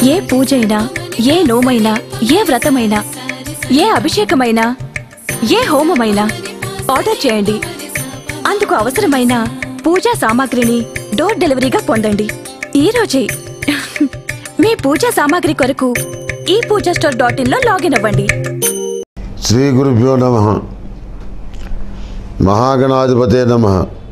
ఏ పూజైనా ఏ నోమైనా ఏ వ్రతమైనా ఏ అభిషేకమైనా ఏ హోమమైనా ఆర్డర్ చేయండి అందుకు అవసరమైన పూజా సామాగ్రిని డోర్ డెలివరీగా పొందండి ఈ రోజే మీ పూజా సామాగ్రి కొరకు ఈ పూజా స్టోర్ డాట్ ఇన్ లో లాగిన్ అవ్వండి శ్రీ గురుభ్యో నమ మహాగణాధిపతే నమ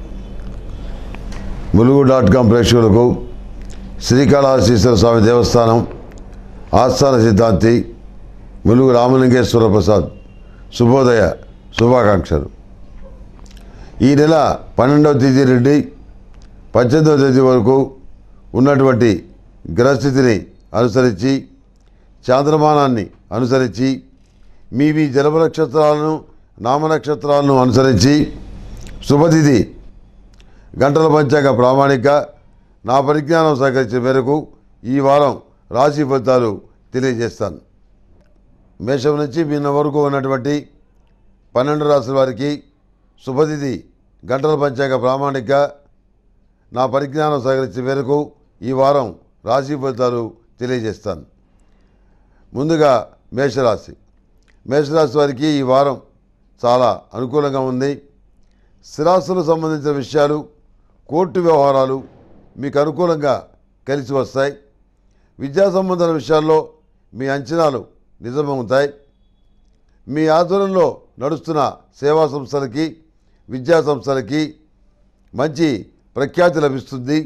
ములుగు డాట్ కాం ప్రేక్షకులకు శ్రీకాళహస్తీశ్వర స్వామి దేవస్థానం ఆస్థాన సిద్ధాంతి ములుగు రామలింగేశ్వర ప్రసాద్ శుభోదయ శుభాకాంక్షలు ఈ నెల పన్నెండవ తేదీ నుండి పద్దెనిమిదవ తేదీ వరకు ఉన్నటువంటి గ్రహస్థితిని అనుసరించి చాంద్రమానాన్ని అనుసరించి మీ మీ జలమ నక్షత్రాలను నామ నక్షత్రాలను అనుసరించి శుభతిథి గంటల పంచాంగ ప్రామాణిక నా పరిజ్ఞానం సహకరించిన మేరకు ఈ వారం రాశి ఫలితాలు తెలియజేస్తాను మేషం నుంచి మీన వరకు ఉన్నటువంటి పన్నెండు రాసుల వారికి శుభతిథి గంటల పంచాంగ ప్రామాణిక నా పరిజ్ఞానం సహకరించిన మేరకు ఈ వారం రాశి ఫలితాలు తెలియజేస్తాను ముందుగా మేషరాశి మేషరాశి వారికి ఈ వారం చాలా అనుకూలంగా ఉంది స్థిరాస్తులకు సంబంధించిన విషయాలు కోర్టు వ్యవహారాలు మీకు అనుకూలంగా కలిసి వస్తాయి విద్యా సంబంధమైన విషయాల్లో మీ అంచనాలు నిజమవుతాయి మీ ఆధ్వర్యంలో నడుస్తున్న సేవా సంస్థలకి విద్యా సంస్థలకి మంచి ప్రఖ్యాతి లభిస్తుంది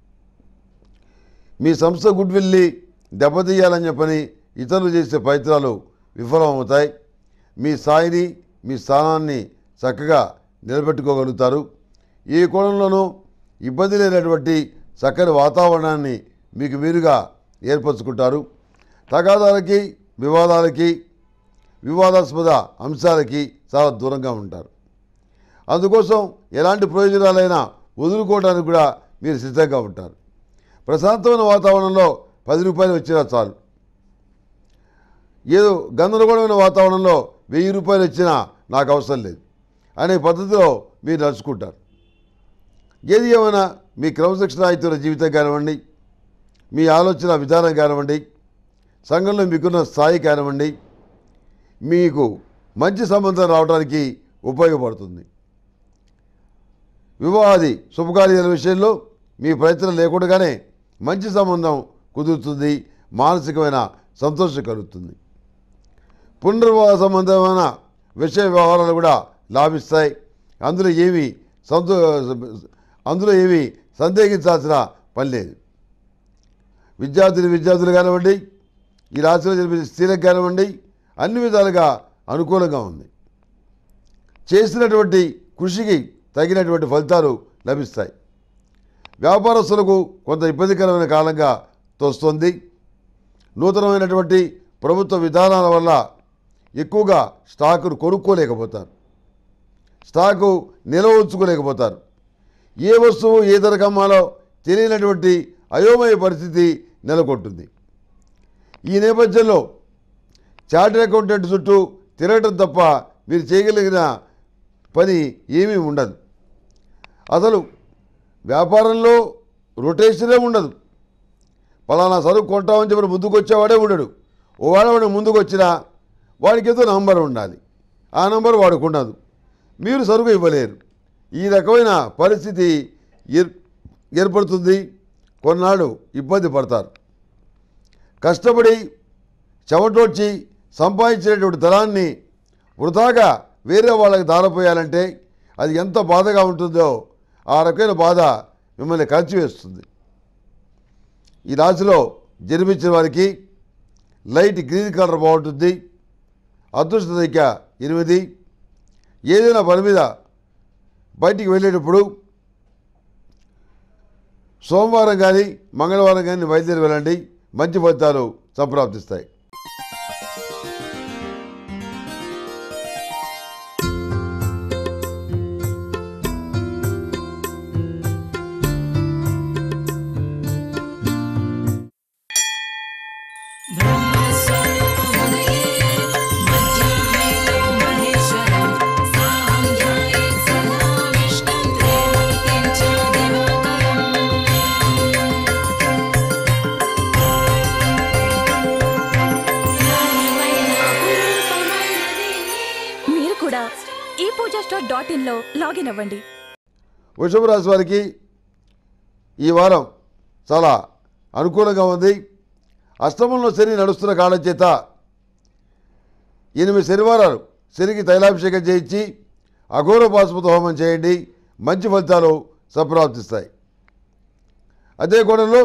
మీ సంస్థ గుడ్ విల్ని దెబ్బతీయాలని చెప్పని ఇతరులు చేసే ప్రయత్నాలు విఫలమవుతాయి మీ స్థాయిని మీ స్థానాన్ని చక్కగా నిలబెట్టుకోగలుగుతారు ఈ కోణంలోనూ ఇబ్బంది లేనటువంటి చక్కని వాతావరణాన్ని మీకు మీరుగా ఏర్పరచుకుంటారు తగాదాలకి వివాదాలకి వివాదాస్పద అంశాలకి చాలా దూరంగా ఉంటారు అందుకోసం ఎలాంటి ప్రయోజనాలైనా వదులుకోవడానికి కూడా మీరు సిద్ధంగా ఉంటారు ప్రశాంతమైన వాతావరణంలో పది రూపాయలు వచ్చినా చాలు ఏదో గందరగోళమైన వాతావరణంలో వెయ్యి రూపాయలు వచ్చినా నాకు అవసరం లేదు అనే పద్ధతిలో మీరు నడుచుకుంటారు ఏది ఏమైనా మీ క్రమశిక్షణాయుతుల జీవితం కానివ్వండి మీ ఆలోచన విధానం కానివ్వండి సంఘంలో మీకున్న స్థాయి కానివ్వండి మీకు మంచి సంబంధం రావడానికి ఉపయోగపడుతుంది వివాహాది శుభకార్యాల విషయంలో మీ ప్రయత్నం లేకుండానే మంచి సంబంధం కుదురుతుంది మానసికమైన సంతోషం కలుగుతుంది పునర్వివాహ సంబంధమైన విషయ వ్యవహారాలు కూడా లాభిస్తాయి అందులో ఏమి సంతో అందులో ఏమి సందేహించాల్సిన పని లేదు విద్యార్థులు విద్యార్థులు కానివ్వండి ఈ రాశిలో జరిపే స్త్రీలకు కానివ్వండి అన్ని విధాలుగా అనుకూలంగా ఉంది చేసినటువంటి కృషికి తగినటువంటి ఫలితాలు లభిస్తాయి వ్యాపారస్తులకు కొంత ఇబ్బందికరమైన కాలంగా తోస్తుంది నూతనమైనటువంటి ప్రభుత్వ విధానాల వల్ల ఎక్కువగా స్టాకును కొనుక్కోలేకపోతారు స్టాకు నిల్వ ఉంచుకోలేకపోతారు ఏ వస్తువు ఏ ధరకు అమ్మాలో తెలియనటువంటి అయోమయ పరిస్థితి నెలకొంటుంది ఈ నేపథ్యంలో చార్టర్ అకౌంటెంట్ చుట్టూ తిరగటం తప్ప మీరు చేయగలిగిన పని ఏమీ ఉండదు అసలు వ్యాపారంలో రొటేషనే ఉండదు పలానా సరుకు కొంటామని చెప్పి ముందుకు వచ్చేవాడే ఉండడు ఓవాడ వాడు ముందుకు వచ్చినా వాడికి ఏదో నంబర్ ఉండాలి ఆ నంబర్ వాడికి ఉండదు మీరు సరుకు ఇవ్వలేరు ఈ రకమైన పరిస్థితి ఏర్ ఏర్పడుతుంది కొన్నాళ్ళు ఇబ్బంది పడతారు కష్టపడి చెమటోడ్చి సంపాదించినటువంటి ధనాన్ని వృధాగా వేరే వాళ్ళకి దారపోయాలంటే అది ఎంత బాధగా ఉంటుందో ఆ రకమైన బాధ మిమ్మల్ని కలిచివేస్తుంది ఈ రాశిలో జన్మించిన వారికి లైట్ గ్రీన్ కలర్ బాగుంటుంది అదృష్ట సంఖ్య ఎనిమిది ఏదైనా పని మీద బయటికి వెళ్ళేటప్పుడు సోమవారం కానీ మంగళవారం కానీ బయలుదేరి వెళ్ళండి మంచి ఫలితాలు సంప్రాప్తిస్తాయి శ్రీకాళహస్తీశ్వర స్టార్ డాట్ ఇన్లో లాగిన్ అవ్వండి వృషభ రాశి వారికి ఈ వారం చాలా అనుకూలంగా ఉంది అష్టమంలో శని నడుస్తున్న కాలం చేత ఎనిమిది శనివారాలు శనికి తైలాభిషేకం చేయించి అఘోర పాశుపత హోమం చేయండి మంచి ఫలితాలు సంప్రాప్తిస్తాయి అదే కోణంలో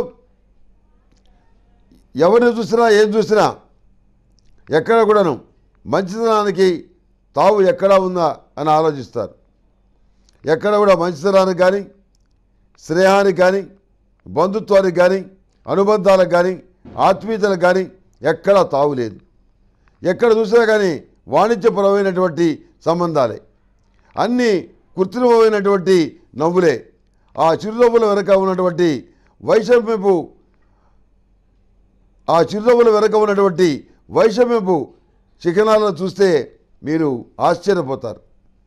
ఎవరిని చూసినా ఏం చూసినా ఎక్కడ కూడాను మంచితనానికి తావు ఎక్కడా ఉందా అని ఆలోచిస్తారు ఎక్కడ కూడా మంచితనానికి కానీ స్నేహానికి కానీ బంధుత్వానికి కానీ అనుబంధాలకు కానీ ఆత్మీయతలకు కానీ ఎక్కడా తావు లేదు ఎక్కడ చూసినా కానీ వాణిజ్యపరమైనటువంటి సంబంధాలే అన్నీ కృత్రిమమైనటువంటి నవ్వులే ఆ చిరునవ్వుల వెనక ఉన్నటువంటి వైషమ్యపు ఆ చిరునవ్వుల వెనక ఉన్నటువంటి వైషమ్యపు చిహ్నాలను చూస్తే మీరు ఆశ్చర్యపోతారు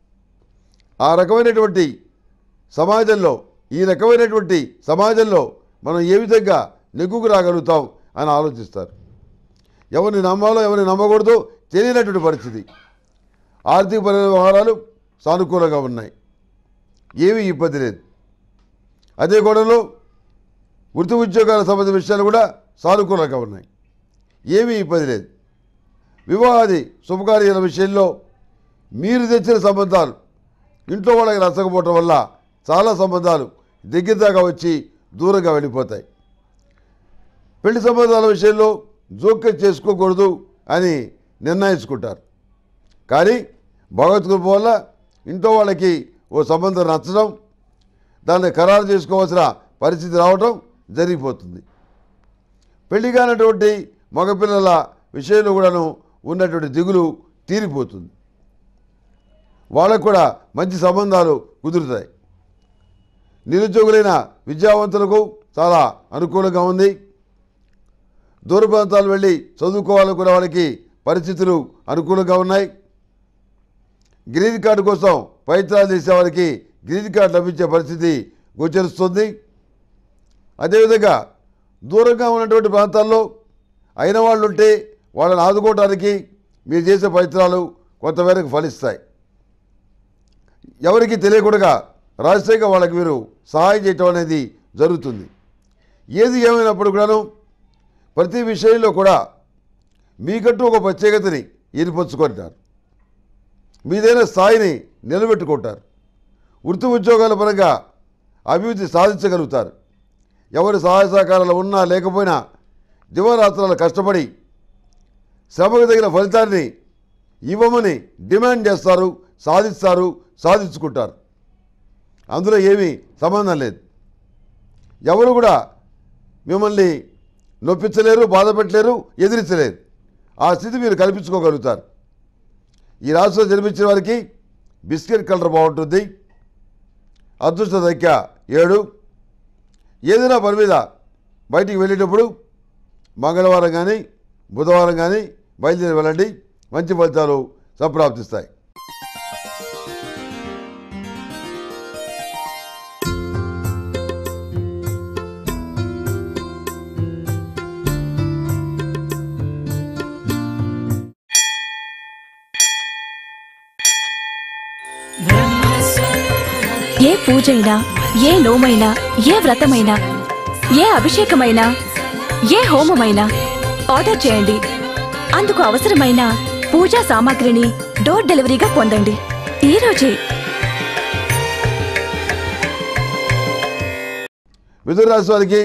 ఆ రకమైనటువంటి సమాజంలో ఈ రకమైనటువంటి సమాజంలో మనం ఏ విధంగా నెగ్గుకు రాగలుగుతాం అని ఆలోచిస్తారు ఎవరిని నమ్మాలో ఎవరిని నమ్మకూడదో తెలియనటువంటి పరిస్థితి ఆర్థిక పర వ్యవహారాలు సానుకూలంగా ఉన్నాయి ఏమీ ఇబ్బంది లేదు అదే గోడలో వృత్తి ఉద్యోగాల సంబంధించిన విషయాలు కూడా సానుకూలంగా ఉన్నాయి ఏమీ ఇబ్బంది లేదు వివాహాది శుభకార్యాల విషయంలో మీరు తెచ్చిన సంబంధాలు ఇంట్లో వాళ్ళకి నచ్చకపోవటం వల్ల చాలా సంబంధాలు దగ్గర దాకా వచ్చి దూరంగా వెళ్ళిపోతాయి పెళ్లి సంబంధాల విషయంలో జోక్యం చేసుకోకూడదు అని నిర్ణయించుకుంటారు కానీ భగవత్ కృప వల్ల ఇంట్లో వాళ్ళకి ఓ సంబంధం నచ్చడం దాన్ని ఖరారు చేసుకోవాల్సిన పరిస్థితి రావటం జరిగిపోతుంది పెళ్లి కానటువంటి మగపిల్లల విషయంలో కూడాను ఉన్నటువంటి దిగులు తీరిపోతుంది వాళ్ళకు కూడా మంచి సంబంధాలు కుదురుతాయి నిరుద్యోగులైన విద్యావంతులకు చాలా అనుకూలంగా ఉంది దూర ప్రాంతాలు వెళ్ళి చదువుకోవాలనుకునే వాళ్ళకి పరిస్థితులు అనుకూలంగా ఉన్నాయి గ్రీన్ కార్డు కోసం ప్రయత్నాలు చేసే వారికి గ్రీన్ కార్డు లభించే పరిస్థితి గోచరిస్తుంది అదేవిధంగా దూరంగా ఉన్నటువంటి ప్రాంతాల్లో అయిన వాళ్ళు ఉంటే వాళ్ళని ఆదుకోవడానికి మీరు చేసే ప్రయత్నాలు కొంతమేరకు ఫలిస్తాయి ఎవరికి తెలియకుండా రహస్యంగా వాళ్ళకి మీరు సహాయం చేయటం అనేది జరుగుతుంది ఏది ఏమైనప్పుడు కూడాను ప్రతి విషయంలో కూడా మీకంటూ ఒక ప్రత్యేకతని ఏర్పరచుకుంటారు మీదైన స్థాయిని నిలబెట్టుకుంటారు వృత్తి ఉద్యోగాల పరంగా అభివృద్ధి సాధించగలుగుతారు ఎవరి సహాయ సహకారాలు ఉన్నా లేకపోయినా దివరాత్రాలు కష్టపడి శ్రమకు తగిన ఫలితాన్ని ఇవ్వమని డిమాండ్ చేస్తారు సాధిస్తారు సాధించుకుంటారు అందులో ఏమీ సంబంధం లేదు ఎవరు కూడా మిమ్మల్ని నొప్పించలేరు బాధ పెట్టలేరు ఎదిరించలేరు ఆ స్థితి మీరు కల్పించుకోగలుగుతారు ఈ రాశిలో జన్మించిన వారికి బిస్కెట్ కలర్ బాగుంటుంది అదృష్ట సంఖ్య ఏడు ఏదైనా పని మీద బయటికి వెళ్ళేటప్పుడు మంగళవారం కానీ బుధవారం కానీ బయలుదేరి వెళ్ళండి మంచి ఫలితాలు సంప్రాప్తిస్తాయి ఏ పూజైనా ఏ నోమైనా ఏ వ్రతమైనా ఏ అభిషేకమైనా ఏ హోమమైనా ఆర్డర్ చేయండి అందుకు అవసరమైన పూజా సామాగ్రిని డోర్ డెలివరీగా పొందండి ఈ రోజే మిథున రాశి వారికి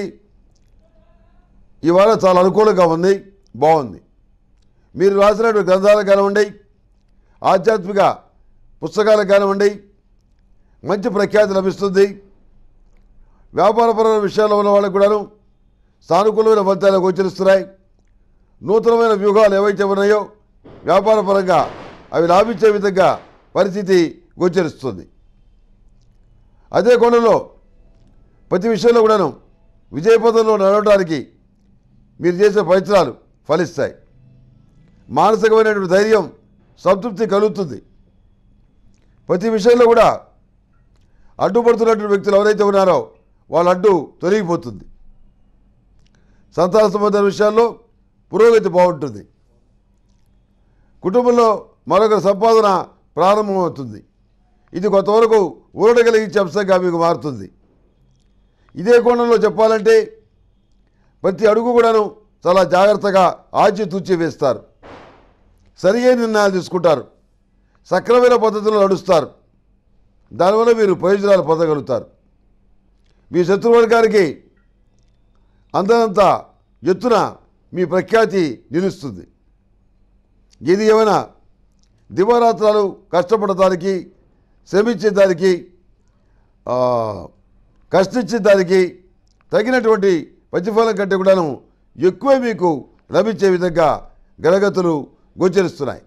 ఈ వారం చాలా అనుకూలంగా ఉంది బాగుంది మీరు రాసినటువంటి గ్రంథాలకు కానివ్వండి ఆధ్యాత్మిక పుస్తకాలకు కానివ్వండి మంచి ప్రఖ్యాతి లభిస్తుంది వ్యాపారపరమైన విషయాల్లో ఉన్న వాళ్ళకు కూడాను సానుకూలమైన ఫలితాలు గోచరిస్తున్నాయి నూతనమైన వ్యూహాలు ఏవైతే ఉన్నాయో వ్యాపారపరంగా అవి లాభించే విధంగా పరిస్థితి గోచరిస్తుంది అదే కోణంలో ప్రతి విషయంలో కూడాను విజయపథంలో నడవడానికి మీరు చేసే ప్రయత్నాలు ఫలిస్తాయి మానసికమైనటువంటి ధైర్యం సంతృప్తి కలుగుతుంది ప్రతి విషయంలో కూడా అడ్డుపడుతున్నటువంటి వ్యక్తులు ఎవరైతే ఉన్నారో వాళ్ళ అడ్డు తొలగిపోతుంది సంతాన సంబంధ విషయాల్లో పురోగతి బాగుంటుంది కుటుంబంలో మరొకరి సంపాదన ప్రారంభమవుతుంది ఇది కొంతవరకు ఊరట కలిగించే అంశంగా మీకు మారుతుంది ఇదే కోణంలో చెప్పాలంటే ప్రతి అడుగు కూడాను చాలా జాగ్రత్తగా ఆచితూచి వేస్తారు సరియైన నిర్ణయాలు తీసుకుంటారు సక్రమైన పద్ధతిలో నడుస్తారు దానివల్ల మీరు ప్రయోజనాలు పొందగలుగుతారు మీ శత్రువర్గానికి అందనంత ఎత్తున మీ ప్రఖ్యాతి నిలుస్తుంది ఇది ఏమైనా దివారాత్రాలు కష్టపడటానికి శ్రమించేదానికి ఆ, కష్టించేదానికి తగినటువంటి ప్రతిఫలం కంటే కూడాను ఎక్కువే మీకు లభించే విధంగా గ్రహగతులు గోచరిస్తున్నాయి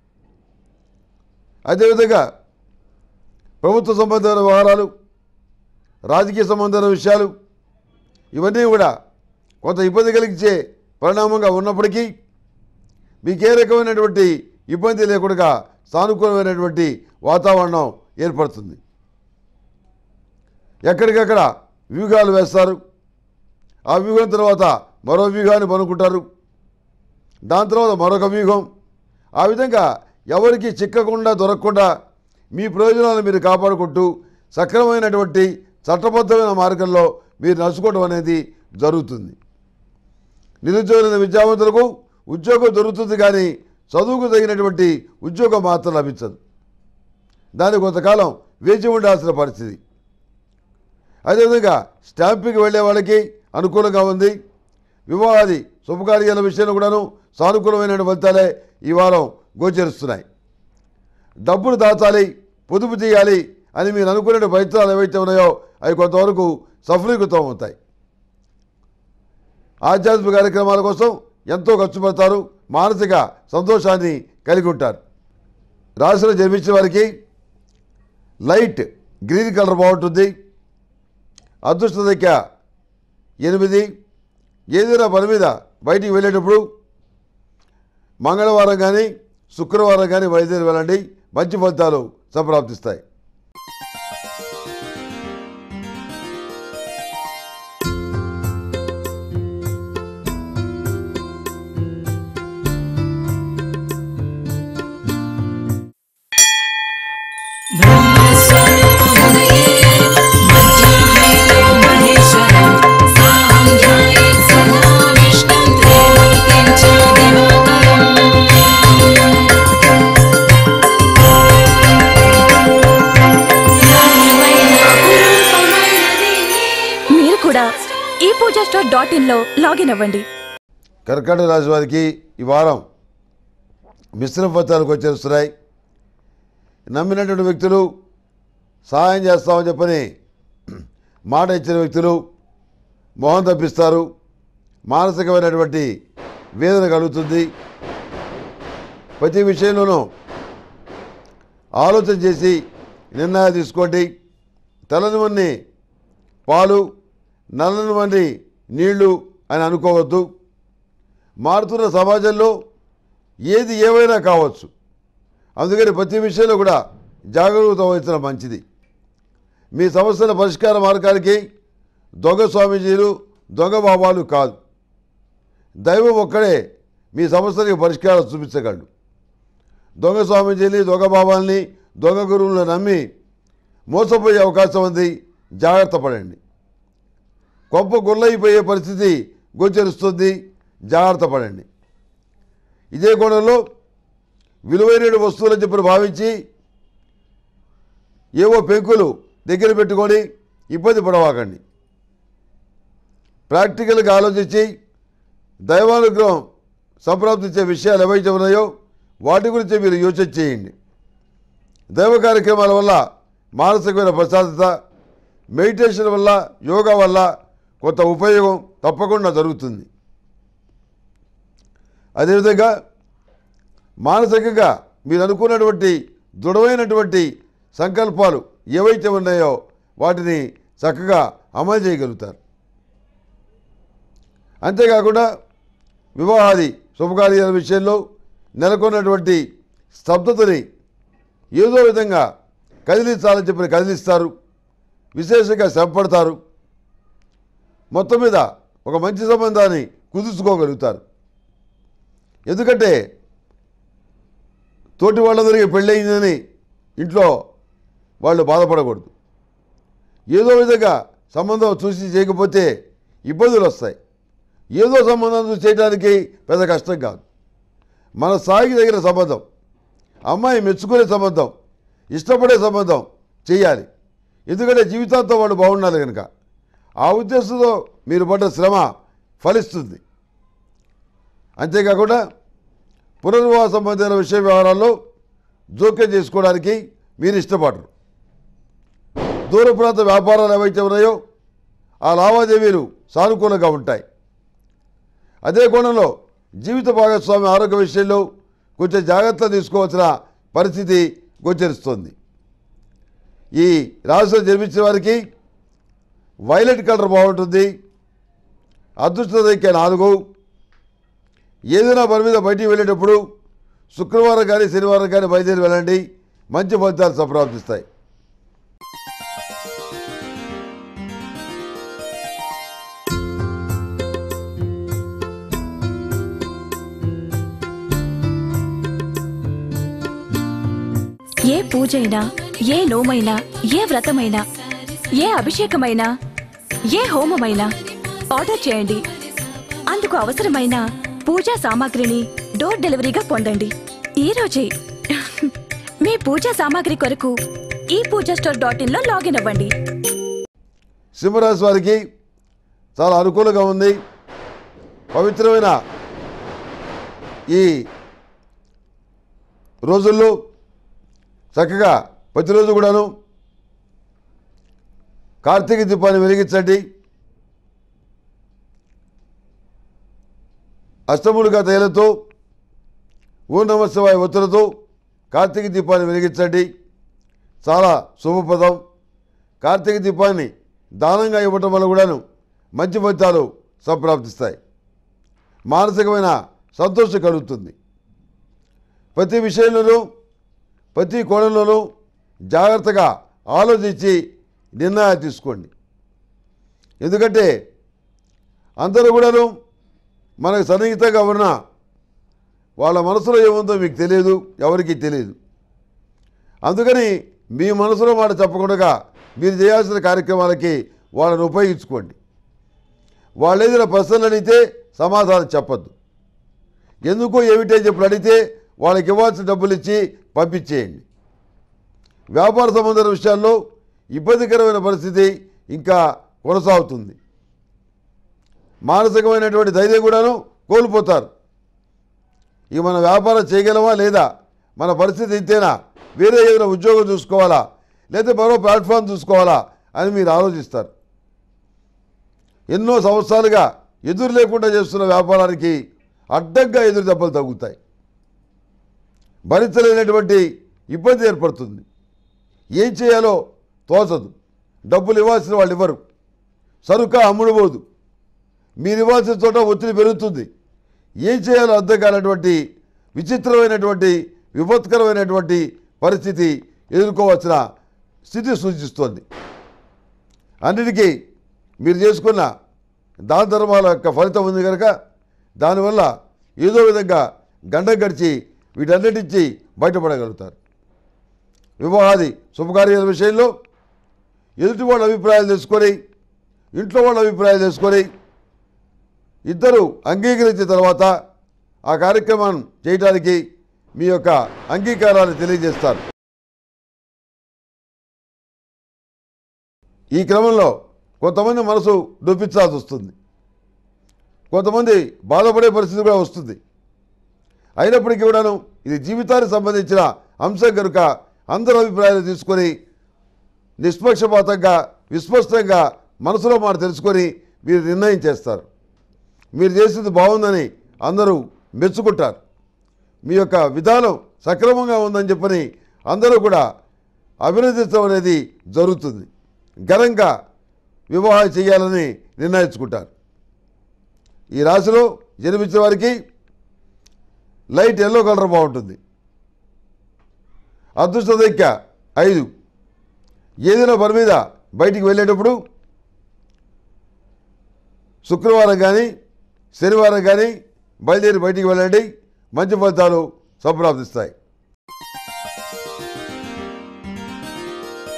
అదేవిధంగా ప్రభుత్వ సంబంధమైన వ్యవహారాలు రాజకీయ సంబంధమైన విషయాలు ఇవన్నీ కూడా కొంత ఇబ్బంది కలిగించే పరిణామంగా ఉన్నప్పటికీ మీకు ఏ రకమైనటువంటి ఇబ్బంది లేకుండా సానుకూలమైనటువంటి వాతావరణం ఏర్పడుతుంది ఎక్కడికక్కడ వ్యూహాలు వేస్తారు ఆ వ్యూహం తర్వాత మరో వ్యూహాన్ని పనుకుంటారు దాని తర్వాత మరొక వ్యూహం ఆ విధంగా ఎవరికి చిక్కకుండా దొరకకుండా మీ ప్రయోజనాలను మీరు కాపాడుకుంటూ సక్రమైనటువంటి చట్టబద్ధమైన మార్గంలో మీరు నడుచుకోవడం అనేది జరుగుతుంది నిరుద్యోగులైన విద్యావంతులకు ఉద్యోగం దొరుకుతుంది కానీ చదువుకు తగినటువంటి ఉద్యోగం మాత్రం లభించదు దానికి కొంతకాలం వేచి ఉండాల్సిన పరిస్థితి అదేవిధంగా స్టాంపింగ్కి వెళ్ళే వాళ్ళకి అనుకూలంగా ఉంది వివాహాది శుభకార్యాల విషయంలో కూడాను సానుకూలమైన ఫలితాలే ఈ వారం గోచరిస్తున్నాయి డబ్బులు దాచాలి పొదుపు చేయాలి అని మీరు అనుకునే ప్రయత్నాలు ఏవైతే ఉన్నాయో అవి కొంతవరకు సఫలీకృతం అవుతాయి ఆధ్యాత్మిక కార్యక్రమాల కోసం ఎంతో ఖర్చు పెడతారు మానసిక సంతోషాన్ని కలిగి ఉంటారు రాశిలో జన్మించిన వారికి లైట్ గ్రీన్ కలర్ బాగుంటుంది అదృష్ట సంఖ్య ఎనిమిది ఏదైనా పని మీద బయటికి వెళ్ళేటప్పుడు మంగళవారం కానీ శుక్రవారం కానీ బయలుదేరి వెళ్ళండి మంచి ఫలితాలు సంప్రాప్తిస్తాయి మీరు కూడా ఈ పూజా స్టోర్ డాట్ ఇన్ లో లాగిన్ అవ్వండి కర్కాటక రాశి వారికి ఈ వారం మిశ్రమ ఫలితాలకు వచ్చేస్తున్నాయి నమ్మినటువంటి వ్యక్తులు సహాయం చేస్తామని చెప్పని మాట ఇచ్చిన వ్యక్తులు మొహం తప్పిస్తారు మానసికమైనటువంటి వేదన కలుగుతుంది ప్రతి విషయంలోనూ ఆలోచన చేసి నిర్ణయాలు తీసుకోండి తెల్లని మన్ని పాలు నల్లని మన్ని నీళ్లు అని అనుకోవద్దు మారుతున్న సమాజంలో ఏది ఏమైనా కావచ్చు అందుకని ప్రతి విషయంలో కూడా జాగరూకత వహించడం మంచిది మీ సమస్యల పరిష్కార మార్గానికి దొంగ స్వామీజీలు దొంగ బాబాలు కాదు దైవం ఒక్కడే మీ సమస్యలకు పరిష్కారం చూపించగలడు దొంగ స్వామీజీని దొంగ బాబాల్ని దొంగ గురువులను నమ్మి మోసపోయే అవకాశం ఉంది జాగ్రత్త పడండి కొంప గుల్లైపోయే పరిస్థితి గోచరిస్తుంది జాగ్రత్త పడండి ఇదే కోణంలో విలువైన వస్తువులని చెప్పి భావించి ఏవో పెంకులు దగ్గర పెట్టుకొని ఇబ్బంది పడవాకండి ప్రాక్టికల్గా ఆలోచించి దైవానుగ్రహం సంప్రాప్తించే విషయాలు ఏవైతే ఉన్నాయో వాటి గురించి మీరు యోచన చేయండి దైవ కార్యక్రమాల వల్ల మానసికమైన ప్రశాంతత మెడిటేషన్ వల్ల యోగా వల్ల కొంత ఉపయోగం తప్పకుండా జరుగుతుంది అదేవిధంగా మానసికంగా మీరు అనుకున్నటువంటి దృఢమైనటువంటి సంకల్పాలు ఏవైతే ఉన్నాయో వాటిని చక్కగా అమలు చేయగలుగుతారు అంతేకాకుండా వివాహాది శుభకార్యాల విషయంలో నెలకొన్నటువంటి స్తబ్దతని ఏదో విధంగా కదిలించాలని చెప్పి కదిలిస్తారు విశేషంగా శ్రమపడతారు మొత్తం మీద ఒక మంచి సంబంధాన్ని కుదుర్చుకోగలుగుతారు ఎందుకంటే తోటి వాళ్ళందరికీ పెళ్ళయిందని ఇంట్లో వాళ్ళు బాధపడకూడదు ఏదో విధంగా సంబంధం చూసి చేయకపోతే ఇబ్బందులు వస్తాయి ఏదో సంబంధం చూసి చేయడానికి పెద్ద కష్టం కాదు మన స్థాయికి తగిన సంబంధం అమ్మాయి మెచ్చుకునే సంబంధం ఇష్టపడే సంబంధం చేయాలి ఎందుకంటే జీవితాంతం వాళ్ళు బాగుండాలి కనుక ఆ ఉద్దేశంతో మీరు పడ్డ శ్రమ ఫలిస్తుంది అంతేకాకుండా పునర్వివాహ సంబంధమైన విషయ వ్యవహారాల్లో జోక్యం చేసుకోవడానికి మీరు ఇష్టపడరు దూర ప్రాంత వ్యాపారాలు ఏవైతే ఉన్నాయో ఆ లావాదేవీలు సానుకూలంగా ఉంటాయి అదే కోణంలో జీవిత భాగస్వామి ఆరోగ్య విషయంలో కొంచెం జాగ్రత్త తీసుకోవాల్సిన పరిస్థితి గోచరిస్తుంది ఈ రాశిలో జన్మించిన వారికి వైలెట్ కలర్ బాగుంటుంది అదృష్ట సంఖ్య నాలుగు ఏదైనా పని మీద బయటికి వెళ్ళేటప్పుడు శుక్రవారం కానీ శనివారం కానీ బయలుదేరి వెళ్ళండి మంచి ఫలితాలు సంప్రాప్తిస్తాయి ఏ పూజైనా ఏ నోమైనా ఏ వ్రతమైనా ఏ అభిషేకమైనా ఏ హోమమైనా ఆర్డర్ చేయండి అందుకు అవసరమైన పూజా సామాగ్రిని డోర్ డెలివరీగా పొందండి ఈ రోజే మీ పూజా సామాగ్రి కొరకు ఈ పూజా స్టోర్ డాట్ ఇన్ లో లాగిన్ అవ్వండి సింహరాశి వారికి చాలా అనుకూలంగా ఉంది పవిత్రమైన ఈ రోజుల్లో చక్కగా ప్రతిరోజు కూడాను కార్తీక దీపాన్ని వెలిగించండి అష్టములుగా తైలతో ఓ నమశివాయ ఒత్తులతో కార్తీక దీపాన్ని వెలిగించండి చాలా శుభప్రదం కార్తీక దీపాన్ని దానంగా ఇవ్వటం వల్ల కూడాను మంచి ఫలితాలు సంప్రాప్తిస్తాయి మానసికమైన సంతోషం కలుగుతుంది ప్రతి విషయంలోనూ ప్రతి కోణంలోనూ జాగ్రత్తగా ఆలోచించి నిర్ణయాలు తీసుకోండి ఎందుకంటే అందరూ కూడాను మనకు సన్నిహితంగా ఉన్న వాళ్ళ మనసులో ఏముందో మీకు తెలియదు ఎవరికీ తెలియదు అందుకని మీ మనసులో మాట చెప్పకుండా మీరు చేయాల్సిన కార్యక్రమాలకి వాళ్ళని ఉపయోగించుకోండి వాళ్ళు ఏదైనా ప్రశ్నలు అడిగితే సమాధానం చెప్పద్దు ఎందుకో ఏమిటో చెప్పి అడిగితే వాళ్ళకి ఇవ్వాల్సిన డబ్బులు ఇచ్చి పంపించేయండి వ్యాపార సంబంధమైన విషయాల్లో ఇబ్బందికరమైన పరిస్థితి ఇంకా కొనసాగుతుంది మానసికమైనటువంటి ధైర్యం కూడాను కోల్పోతారు ఇక మన వ్యాపారం చేయగలమా లేదా మన పరిస్థితి ఇంతేనా వేరే ఏదైనా ఉద్యోగం చూసుకోవాలా లేదా మరో ప్లాట్ఫామ్ చూసుకోవాలా అని మీరు ఆలోచిస్తారు ఎన్నో సంవత్సరాలుగా ఎదురు లేకుండా చేస్తున్న వ్యాపారానికి అడ్డంగా ఎదురు దెబ్బలు తగ్గుతాయి భరించలేనటువంటి ఇబ్బంది ఏర్పడుతుంది ఏం చేయాలో తోచదు డబ్బులు ఇవ్వాల్సిన వాళ్ళు ఇవ్వరు సరుక అమ్ముడుపోదు మీరు ఇవ్వాల్సిన చోట ఒత్తిడి పెరుగుతుంది ఏం చేయాలో అర్థం కానటువంటి విచిత్రమైనటువంటి విపత్కరమైనటువంటి పరిస్థితి ఎదుర్కోవాల్సిన స్థితి సూచిస్తోంది అన్నిటికీ మీరు చేసుకున్న దాన ధర్మాల యొక్క ఫలితం ఉంది కనుక దానివల్ల ఏదో విధంగా గండం గడిచి వీటన్నిటించి బయటపడగలుగుతారు వివాహాది శుభకార్యాల విషయంలో ఎదుటి వాళ్ళ అభిప్రాయాలు తెలుసుకొని ఇంట్లో వాళ్ళ అభిప్రాయాలు తెలుసుకొని ఇద్దరు అంగీకరించిన తర్వాత ఆ కార్యక్రమం చేయడానికి మీ యొక్క అంగీకారాన్ని తెలియజేస్తారు ఈ క్రమంలో కొంతమంది మనసు నొప్పించాల్సి వస్తుంది కొంతమంది బాధపడే పరిస్థితి కూడా వస్తుంది అయినప్పటికీ కూడాను ఇది జీవితానికి సంబంధించిన అంశం కనుక అందరి అభిప్రాయాలు తీసుకొని నిష్పక్షపాతంగా విస్పష్టంగా మనసులో మాట తెలుసుకొని మీరు నిర్ణయం చేస్తారు మీరు చేసింది బాగుందని అందరూ మెచ్చుకుంటారు మీ యొక్క విధానం సక్రమంగా ఉందని చెప్పని అందరూ కూడా అభినందించడం అనేది జరుగుతుంది ఘనంగా వివాహం చేయాలని నిర్ణయించుకుంటారు ఈ రాశిలో జన్మించిన వారికి లైట్ ఎల్లో కలర్ బాగుంటుంది అదృష్ట సంఖ్య ఐదు ఏదైనా పని మీద బయటికి వెళ్ళేటప్పుడు శుక్రవారం కానీ శనివారం కానీ బయలుదేరి బయటికి వెళ్ళండి మంచి ఫలితాలు సంప్రాప్తిస్తాయి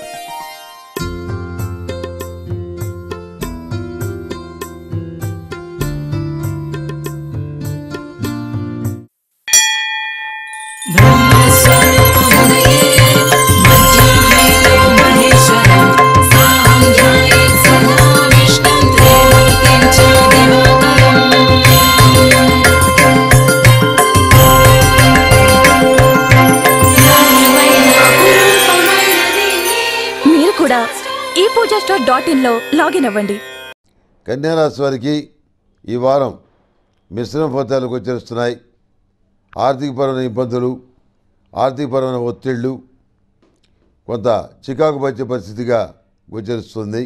మీరు కూడా ఈ పూజా స్టోర్ డాట్ ఇన్ లో లాగిన్ అవ్వండి కన్యారాశి వారికి ఈ వారం మిశ్రమ ఫలితాలు గోచరిస్తున్నాయి ఆర్థికపరమైన ఇబ్బందులు ఆర్థికపరమైన ఒత్తిళ్ళు కొంత చికాకు పరిచే పరిస్థితిగా గోచరిస్తుంది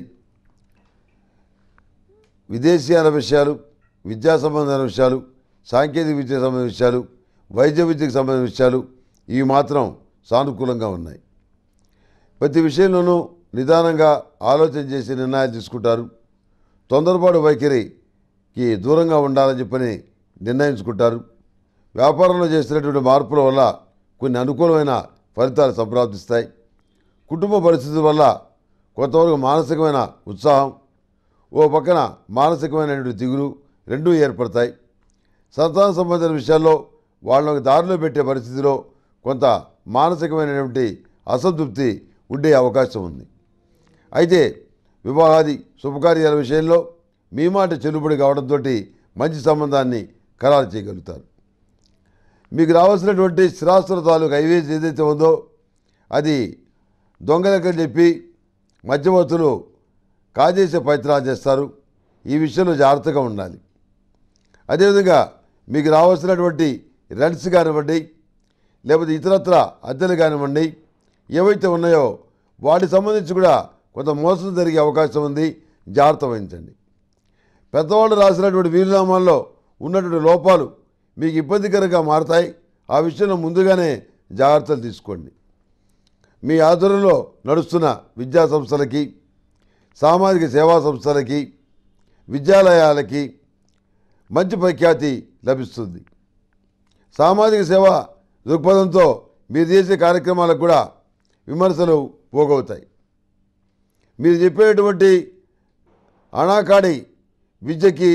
విదేశీయాల విషయాలు విద్యా సంబంధమైన విషయాలు సాంకేతిక విద్యకు సంబంధించిన విషయాలు వైద్య విద్యకు సంబంధించిన విషయాలు ఇవి మాత్రం సానుకూలంగా ఉన్నాయి ప్రతి విషయంలోనూ నిదానంగా ఆలోచన చేసి నిర్ణయాలు తీసుకుంటారు తొందరపాటు వైఖరికి దూరంగా ఉండాలని చెప్పని నిర్ణయించుకుంటారు వ్యాపారంలో చేసినటువంటి మార్పుల వల్ల కొన్ని అనుకూలమైన ఫలితాలు సంప్రాప్తిస్తాయి కుటుంబ పరిస్థితుల వల్ల కొంతవరకు మానసికమైన ఉత్సాహం ఓ పక్కన మానసికమైనటువంటి దిగులు రెండూ ఏర్పడతాయి సంతాన సంబంధించిన విషయాల్లో వాళ్ళని ఒక దారిలో పెట్టే పరిస్థితిలో కొంత మానసికమైనటువంటి అసంతృప్తి ఉండే అవకాశం ఉంది అయితే వివాహాది శుభకార్యాల విషయంలో మీ మాట చెల్లుబడి కావడంతో మంచి సంబంధాన్ని ఖరారు చేయగలుగుతారు మీకు రావాల్సినటువంటి స్థిరాస్తుల తాలూకు ఐవేజ్ ఏదైతే ఉందో అది దొంగలెక్కని చెప్పి మధ్యవర్తులు కాజేసే ప్రయత్నాలు చేస్తారు ఈ విషయంలో జాగ్రత్తగా ఉండాలి అదేవిధంగా మీకు రావాల్సినటువంటి రెంట్స్ కానివ్వండి లేకపోతే ఇతరత్ర అద్దెలు కానివ్వండి ఏవైతే ఉన్నాయో వాటికి సంబంధించి కూడా కొంత మోసం జరిగే అవకాశం ఉంది జాగ్రత్త వహించండి పెద్దవాళ్ళు రాసినటువంటి వీలునామాల్లో ఉన్నటువంటి లోపాలు మీకు ఇబ్బందికరంగా మారతాయి ఆ విషయంలో ముందుగానే జాగ్రత్తలు తీసుకోండి మీ ఆధ్వర్యంలో నడుస్తున్న విద్యా సంస్థలకి సామాజిక సేవా సంస్థలకి విద్యాలయాలకి మంచి ప్రఖ్యాతి లభిస్తుంది సామాజిక సేవ దృక్పథంతో మీరు చేసే కార్యక్రమాలకు కూడా విమర్శలు పోగవుతాయి మీరు చెప్పేటువంటి అనాకాడి విద్యకి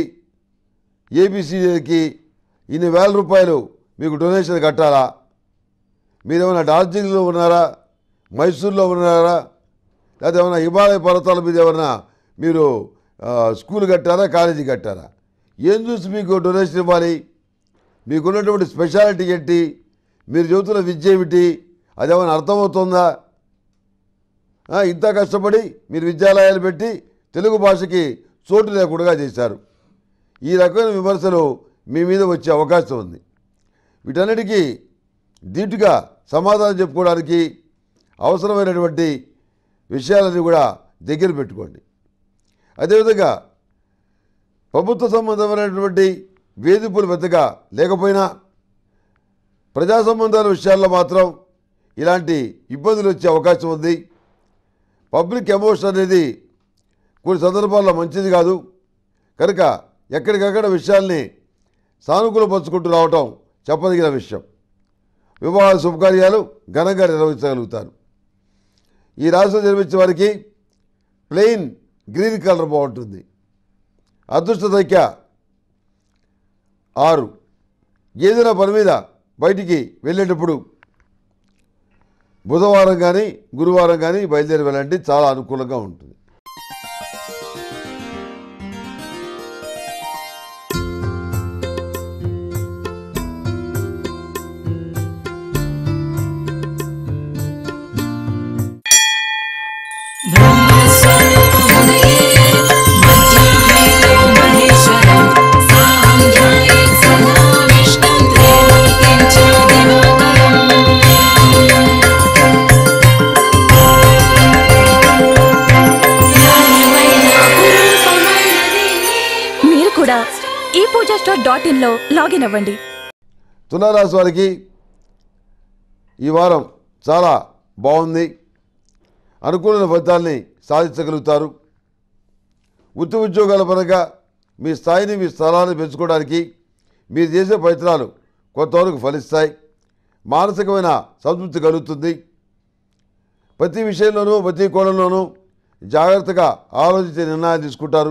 ఏబిసికి ఇన్ని వేల రూపాయలు మీకు డొనేషన్ కట్టాలా మీరేమైనా డార్జిలింగ్లో ఉన్నారా మైసూర్లో ఉన్నారా లేకపోతే ఏమైనా హిమాలయ పర్వతాల మీద ఏమైనా మీరు ఆ, స్కూల్ కట్టారా కాలేజీ కట్టారా ఏం చూసి మీకు డొనేషన్ ఇవ్వాలి మీకున్నటువంటి స్పెషాలిటీ ఏంటి మీరు చెబుతున్న విద్య ఏమిటి అదేమైనా అర్థమవుతుందా ఆ, ఇంత కష్టపడి మీరు విద్యాలయాలు పెట్టి తెలుగు భాషకి చోటు లేకుండా చేశారు ఈ రకమైన విమర్శలు మీ మీద వచ్చే అవకాశం ఉంది వీటన్నిటికీ ధీటుగా సమాధానం చెప్పుకోవడానికి అవసరమైనటువంటి విషయాలని కూడా దగ్గర పెట్టుకోండి అదేవిధంగా ప్రభుత్వ సంబంధమైనటువంటి వేధింపులు పెద్దగా లేకపోయినా ప్రజా సంబంధాల విషయాల్లో మాత్రం ఇలాంటి ఇబ్బందులు వచ్చే అవకాశం ఉంది పబ్లిక్ ఎమోషన్ అనేది కొన్ని సందర్భాల్లో మంచిది కాదు కనుక ఎక్కడికక్కడ విషయాల్ని సానుకూలపరుచుకుంటూ రావటం చెప్పదగిన విషయం వివాహ శుభకార్యాలు ఘనంగా నిర్వహించగలుగుతారు ఈ రాశిలో జన్మించే వారికి ప్లెయిన్ గ్రీన్ కలర్ బాగుంటుంది అదృష్ట సంఖ్య ఆరు ఏదైనా పని మీద బయటికి వెళ్ళేటప్పుడు బుధవారం కానీ గురువారం కానీ బయలుదేరి వెళ్ళండి చాలా అనుకూలంగా ఉంటుంది మీరు కూడా ఈ పూజా స్టోర్ డాట్ ఇన్ లో లాగిన్ అవ్వండి తులారాశి వారికి ఈ వారం చాలా బాగుంది అనుకూలమైన ఫలితాల్ని సాధించగలుగుతారు వృత్తి ఉద్యోగాల పరంగా మీ స్థాయిని మీ స్థలాన్ని పెంచుకోవడానికి మీరు చేసే ప్రయత్నాలు కొంతవరకు ఫలిస్తాయి మానసికమైన సంతృప్తి కలుగుతుంది ప్రతి విషయంలోనూ ప్రతి కోణంలోనూ జాగ్రత్తగా ఆలోచించే నిర్ణయాలు తీసుకుంటారు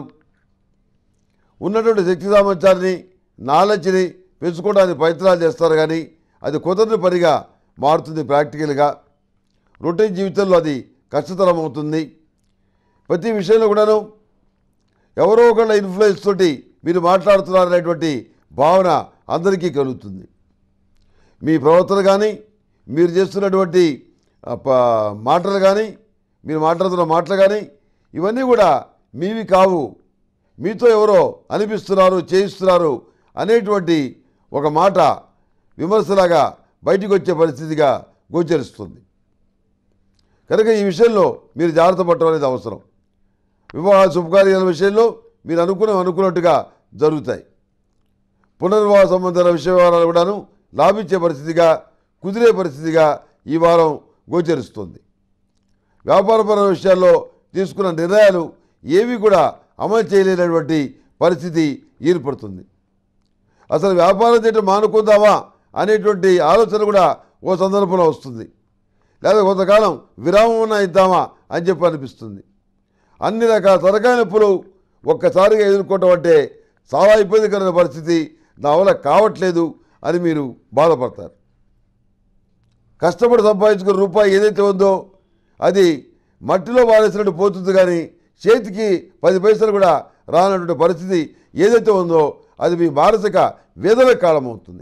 ఉన్నటువంటి శక్తి సామర్థ్యాన్ని నాలెడ్జ్ని పెంచుకోవడానికి ప్రయత్నాలు చేస్తారు కానీ అది కుదరని పనిగా మారుతుంది ప్రాక్టికల్గా రొటీన్ జీవితంలో అది కష్టతరం అవుతుంది ప్రతి విషయంలో కూడాను ఎవరో ఒకళ్ళ ఇన్ఫ్లుయెన్స్ తోటి మీరు మాట్లాడుతున్నారనేటువంటి భావన అందరికీ కలుగుతుంది మీ ప్రవర్తన కానీ మీరు చేస్తున్నటువంటి ఆ, ప- మాటలు కానీ మీరు మాట్లాడుతున్న మాటలు కానీ ఇవన్నీ కూడా మీవి కావు మీతో ఎవరో అనిపిస్తున్నారు చేయిస్తున్నారు అనేటువంటి ఒక మాట విమర్శలాగా బయటికి వచ్చే పరిస్థితిగా గోచరిస్తుంది కనుక ఈ విషయంలో మీరు జాగ్రత్త పడటం అనేది అవసరం వివాహ శుభకార్యాల విషయంలో మీరు అనుకున్న అనుకున్నట్టుగా జరుగుతాయి పునర్వివాహ సంబంధాల విషయ వివరాలు కూడాను లాభించే పరిస్థితిగా కుదిరే పరిస్థితిగా ఈ వారం గోచరిస్తుంది వ్యాపారపరమైన విషయాల్లో తీసుకున్న నిర్ణయాలు ఏవి కూడా అమలు చేయలేనటువంటి పరిస్థితి ఏర్పడుతుంది అసలు వ్యాపారం చేయటం మానుకుందామా అనేటువంటి ఆలోచన కూడా ఓ సందర్భంలో వస్తుంది లేదా కొంతకాలం విరామం ఇద్దామా అని చెప్పి అనిపిస్తుంది అన్ని రకాల తరకాయ నొప్పులు ఒక్కసారిగా ఎదుర్కోవటం అంటే చాలా ఇబ్బందికరమైన పరిస్థితి నా వల్ల కావట్లేదు అని మీరు బాధపడతారు కష్టపడి సంపాదించుకున్న రూపాయి ఏదైతే ఉందో అది మట్టిలో వారేసినట్టు పోతుంది కానీ చేతికి పది పైసలు కూడా రానటువంటి పరిస్థితి ఏదైతే ఉందో అది మీ మానసిక వేదన కారణమవుతుంది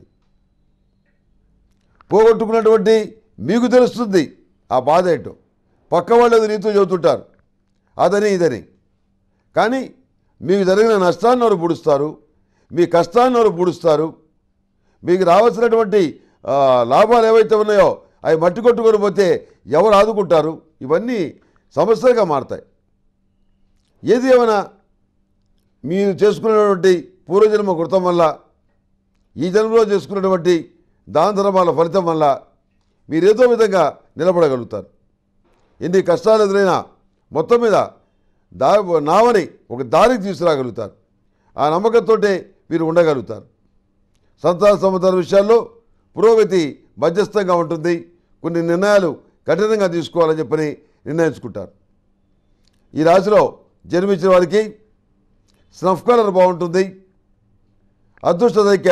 పోగొట్టుకున్నటువంటి మీకు తెలుస్తుంది ఆ బాధ ఏంటో పక్క వాళ్ళు అది నీతో చెబుతుంటారు అదని ఇదని కానీ మీకు జరిగిన నష్టాన్ని వారు పుడుస్తారు మీ కష్టాన్ని వారు పుడుస్తారు మీకు రావాల్సినటువంటి ఆ, లాభాలు ఏవైతే ఉన్నాయో అవి మట్టి కొట్టుకొని పోతే ఎవరు ఆదుకుంటారు ఇవన్నీ సమస్యలుగా మారతాయి ఏది ఏమైనా మీరు చేసుకున్నటువంటి పూర్వజన్మ కృతం వల్ల ఈ జన్మలో చేసుకున్నటువంటి దాన ధర్మాల ఫలితం వల్ల మీరేదో విధంగా నిలబడగలుగుతారు ఎన్ని కష్టాలు ఎదురైనా మొత్తం మీద దా నావని ఒక దారికి తీసుకురాగలుగుతారు ఆ నమ్మకంతో మీరు ఉండగలుగుతారు సంతాన సంబంధాల విషయాల్లో పురోగతి మధ్యస్థంగా ఉంటుంది కొన్ని నిర్ణయాలు కఠినంగా తీసుకోవాలని చెప్పని నిర్ణయించుకుంటారు ఈ రాశిలో జన్మించిన వారికి స్నఫ్ కలర్ బాగుంటుంది అదృష్ట సంఖ్య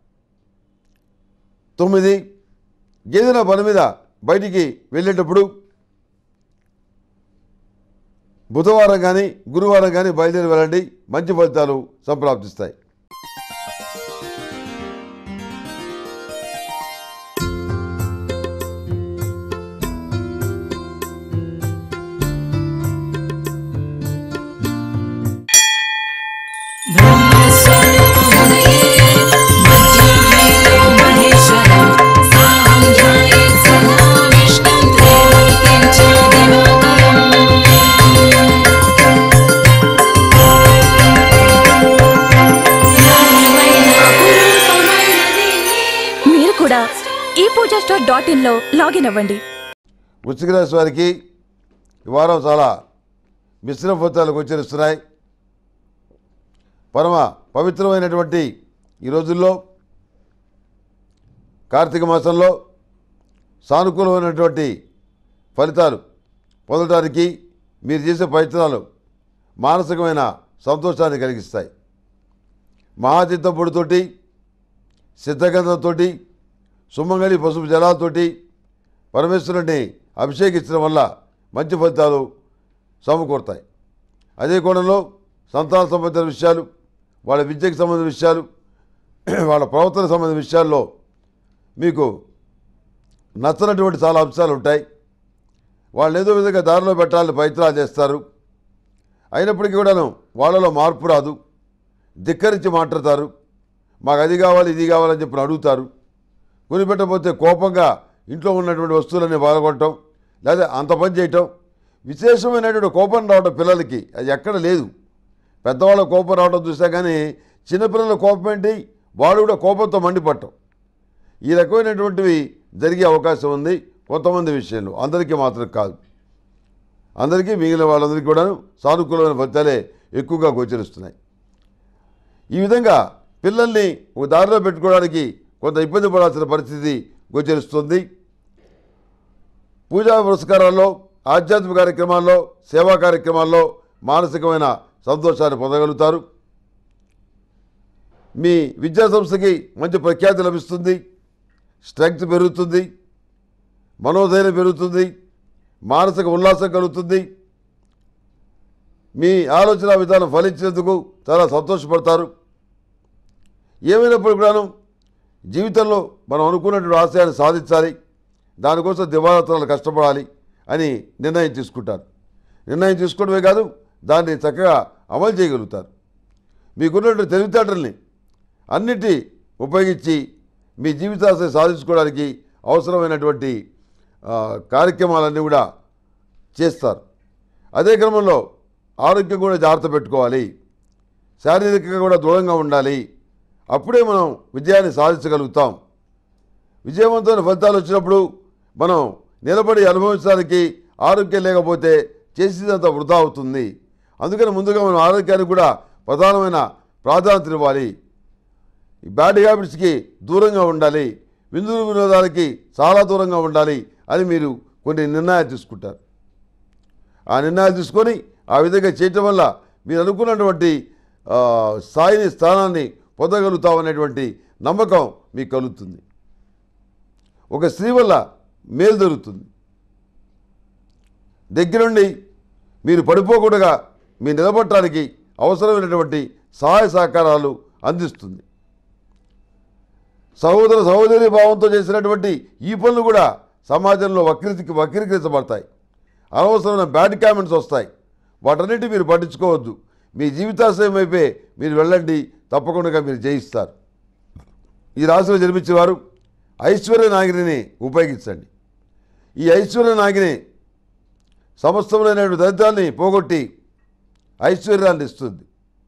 తొమ్మిది ఏదైనా పని మీద బయటికి వెళ్ళేటప్పుడు బుధవారం కానీ గురువారం కానీ బయలుదేరి వెళ్ళండి మంచి ఫలితాలు సంప్రాప్తిస్తాయి మీరు కూడా ఈ పూజా స్టోర్ డాట్ ఇన్ లో లాగిన్ అవ్వండి వృశ్చిక రాశి వారికి ఈ వారం చాలా మిశ్రమ ఫలితాలు గోచరిస్తున్నాయి పరమ పవిత్రమైనటువంటి ఈ రోజుల్లో కార్తీక మాసంలో సానుకూలమైనటువంటి ఫలితాలు పొందడానికి మీరు చేసే ప్రయత్నాలు మానసికమైన సంతోషాన్ని కలిగిస్తాయి మహాచిత్తపుడితోటి సిద్ధగంధంతో సుమంగళి పసుపు జలాలతోటి పరమేశ్వరుని అభిషేకించడం వల్ల మంచి ఫలితాలు సమకూరుతాయి అదే కోణంలో సంతాన సంబంధించిన విషయాలు వాళ్ళ విద్యకు సంబంధించిన విషయాలు వాళ్ళ ప్రవర్తన సంబంధించిన విషయాల్లో మీకు నచ్చనటువంటి చాలా అంశాలు ఉంటాయి వాళ్ళు ఏదో విధంగా దారిలో పెట్టాలని ప్రయత్నాలు చేస్తారు అయినప్పటికీ కూడాను వాళ్ళలో మార్పు రాదు ధిక్కరించి మాట్లాడతారు మాకు అది కావాలి ఇది కావాలని చెప్పి అడుగుతారు కొనిపెట్టకపోతే కోపంగా ఇంట్లో ఉన్నటువంటి వస్తువులన్నీ బాధపడటం లేదా అంత పని చేయటం విశేషమైనటువంటి కోపం రావడం పిల్లలకి అది ఎక్కడ లేదు పెద్దవాళ్ళ కోపం రావడం చూసా కానీ చిన్నపిల్లల కోపం ఏంటి వాడు కూడా కోపంతో మండిపడటం ఈ రకమైనటువంటివి జరిగే అవకాశం ఉంది కొంతమంది విషయంలో అందరికీ మాత్రం కాదు అందరికీ మిగిలిన వాళ్ళందరికీ కూడాను సానుకూలమైన ఫలితాలే ఎక్కువగా గోచరిస్తున్నాయి ఈ విధంగా పిల్లల్ని ఒక దారిలో పెట్టుకోవడానికి కొంత ఇబ్బంది పడాల్సిన పరిస్థితి గోచరిస్తుంది పూజా పురస్కారాల్లో ఆధ్యాత్మిక కార్యక్రమాల్లో సేవా కార్యక్రమాల్లో మానసికమైన సంతోషాన్ని పొందగలుగుతారు మీ విద్యా సంస్థకి మంచి ప్రఖ్యాతి లభిస్తుంది స్ట్రెంగ్త్ పెరుగుతుంది మనోధైర్యం పెరుగుతుంది మానసిక ఉల్లాసం కలుగుతుంది మీ ఆలోచన విధానం ఫలించినందుకు చాలా సంతోషపడతారు ఏమైనప్పుడు కూడాను జీవితంలో మనం అనుకున్నటువంటి ఆశయాన్ని సాధించాలి దానికోసం దివారాత్రాలు కష్టపడాలి అని నిర్ణయం తీసుకుంటారు నిర్ణయం తీసుకోవడమే కాదు దాన్ని చక్కగా అమలు చేయగలుగుతారు మీకున్నటువంటి తెలివితేటల్ని అన్నిటి ఉపయోగించి మీ జీవితాశయం సాధించుకోవడానికి అవసరమైనటువంటి ఆ, కార్యక్రమాలన్నీ కూడా చేస్తారు అదే క్రమంలో ఆరోగ్యం కూడా జాగ్రత్త పెట్టుకోవాలి శారీరకంగా కూడా దృఢంగా ఉండాలి అప్పుడే మనం విజయాన్ని సాధించగలుగుతాం విజయవంతమైన ఫలితాలు వచ్చినప్పుడు మనం నిలబడి అనుభవించడానికి ఆరోగ్యం లేకపోతే చేసేదంతా వృధా అవుతుంది అందుకని ముందుగా మనం ఆరోగ్యానికి కూడా ప్రధానమైన ప్రాధాన్యత ఇవ్వాలి ఈ బ్యాడ్ హ్యాబిట్స్కి దూరంగా ఉండాలి విందులు వినోదాలకి చాలా దూరంగా ఉండాలి అని మీరు కొన్ని నిర్ణయాలు తీసుకుంటారు ఆ నిర్ణయాలు తీసుకొని ఆ విధంగా చేయటం వల్ల మీరు అనుకున్నటువంటి ఆ, స్థాయిని స్థానాన్ని పొందగలుగుతామనేటువంటి నమ్మకం మీకు కలుగుతుంది ఒక స్త్రీ వల్ల మేలు జరుగుతుంది దగ్గరుండి మీరు పడిపోకుండా మీరు నిలబడటానికి అవసరమైనటువంటి సహాయ సహకారాలు అందిస్తుంది సహోదర సహోదరి భావంతో చేసినటువంటి ఈ పనులు కూడా సమాజంలో వక్రీకి వక్రీకరించబడతాయి అనవసరమైన బ్యాడ్ కామెంట్స్ వస్తాయి వాటన్నిటి మీరు పట్టించుకోవద్దు మీ జీవితాశయం వైపే మీరు వెళ్ళండి తప్పకుండా మీరు జయిస్తారు ఈ రాశిలో జన్మించిన వారు ఐశ్వర్య నాగిని ఉపయోగించండి ఈ ఐశ్వర్య నాగిని సమస్తములైన దరిద్రాన్ని పోగొట్టి ఐశ్వర్యాన్ని ఇస్తుంది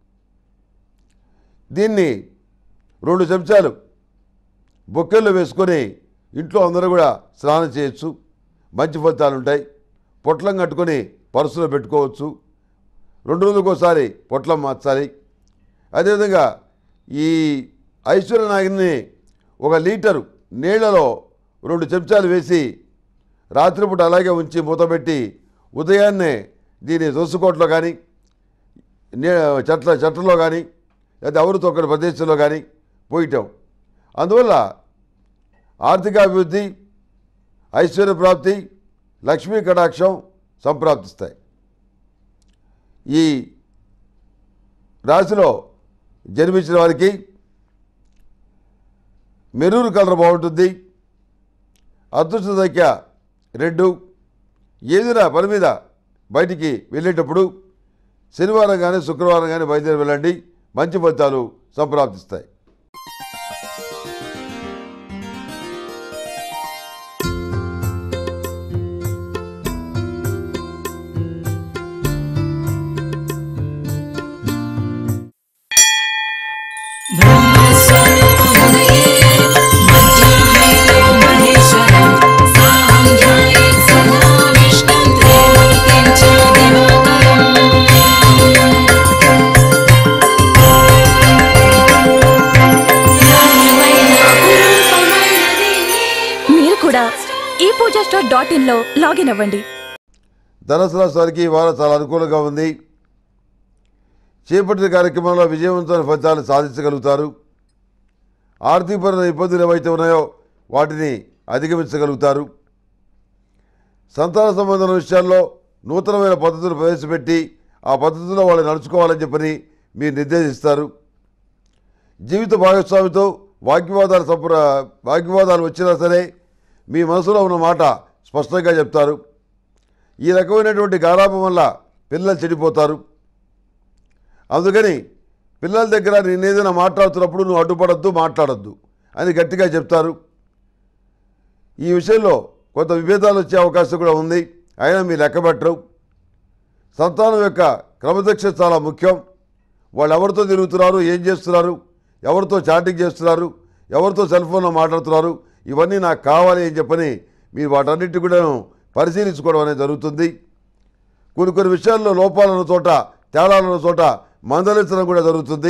దీన్ని రెండు చెంచాలు బొక్కెల్లో వేసుకొని ఇంట్లో అందరూ కూడా స్నానం చేయొచ్చు మంచి ఫలితాలు ఉంటాయి పొట్లం కట్టుకొని పర్సులో పెట్టుకోవచ్చు రెండు రోజులకు ఒకసారి పొట్లం మార్చాలి అదేవిధంగా ఈ ఐశ్వర్య నాగిని ఒక లీటరు నీళ్లలో రెండు చెంచాలు వేసి రాత్రిపూట అలాగే ఉంచి మూతపెట్టి ఉదయాన్నే దీన్ని దోసుకోట్లో కానీ నీ చెట్ల చెట్లలో కానీ లేదా ఎవరు తొక్కని ప్రదేశంలో కానీ పోయటం అందువల్ల ఆర్థికాభివృద్ధి ఐశ్వర్య ప్రాప్తి లక్ష్మీ కటాక్షం సంప్రాప్తిస్తాయి ఈ రాశిలో జన్మించిన వారికి మెరూన్ కలర్ బాగుంటుంది అదృష్ట సంఖ్య రెండు ఏదైనా పని మీద బయటికి వెళ్ళేటప్పుడు శనివారం కానీ శుక్రవారం కానీ బయలుదేరి వెళ్ళండి మంచి ఫలితాలు సంప్రాప్తిస్తాయి మీరు కూడా ఈ పూజా స్టోర్ డాట్ ఇన్లో లాగిన్ అవ్వండి ధనుసు రాశి వారికి ఈ వారం చాలా అనుకూలంగా ఉంది చేపట్టిన కార్యక్రమంలో విజయవంతమైన ఫలితాలు సాధించగలుగుతారు ఆర్థికపరమైన ఇబ్బందులు ఏవైతే ఉన్నాయో వాటిని అధిగమించగలుగుతారు సంతాన సంబంధం విషయాల్లో నూతనమైన పద్ధతులు ప్రవేశపెట్టి ఆ పద్ధతిలో వాళ్ళు నడుచుకోవాలని చెప్పని మీరు నిర్దేశిస్తారు జీవిత భాగస్వామితో వాగ్వివాదాలు సంప్ర వాగ్వివాదాలు వచ్చినా సరే మీ మనసులో ఉన్న మాట స్పష్టంగా చెప్తారు ఈ రకమైనటువంటి గారాపం వల్ల పిల్లలు చెడిపోతారు అందుకని పిల్లల దగ్గర నేనేదైనా మాట్లాడుతున్నప్పుడు నువ్వు అడ్డుపడద్దు మాట్లాడద్దు అని గట్టిగా చెప్తారు ఈ విషయంలో కొంత విభేదాలు వచ్చే అవకాశం కూడా ఉంది అయినా మీరు లెక్కబెట్టరు సంతానం యొక్క క్రమశిక్షణ చాలా ముఖ్యం వాళ్ళు ఎవరితో తిరుగుతున్నారు ఏం చేస్తున్నారు ఎవరితో చాటింగ్ చేస్తున్నారు ఎవరితో సెల్ ఫోన్లో మాట్లాడుతున్నారు ఇవన్నీ నాకు కావాలి అని చెప్పని మీరు వాటన్నిటి కూడా పరిశీలించుకోవడం అనేది జరుగుతుంది కొన్ని కొన్ని విషయాల్లో లోపాలున్న చోట తేడాలున్న చోట మందలించడం కూడా జరుగుతుంది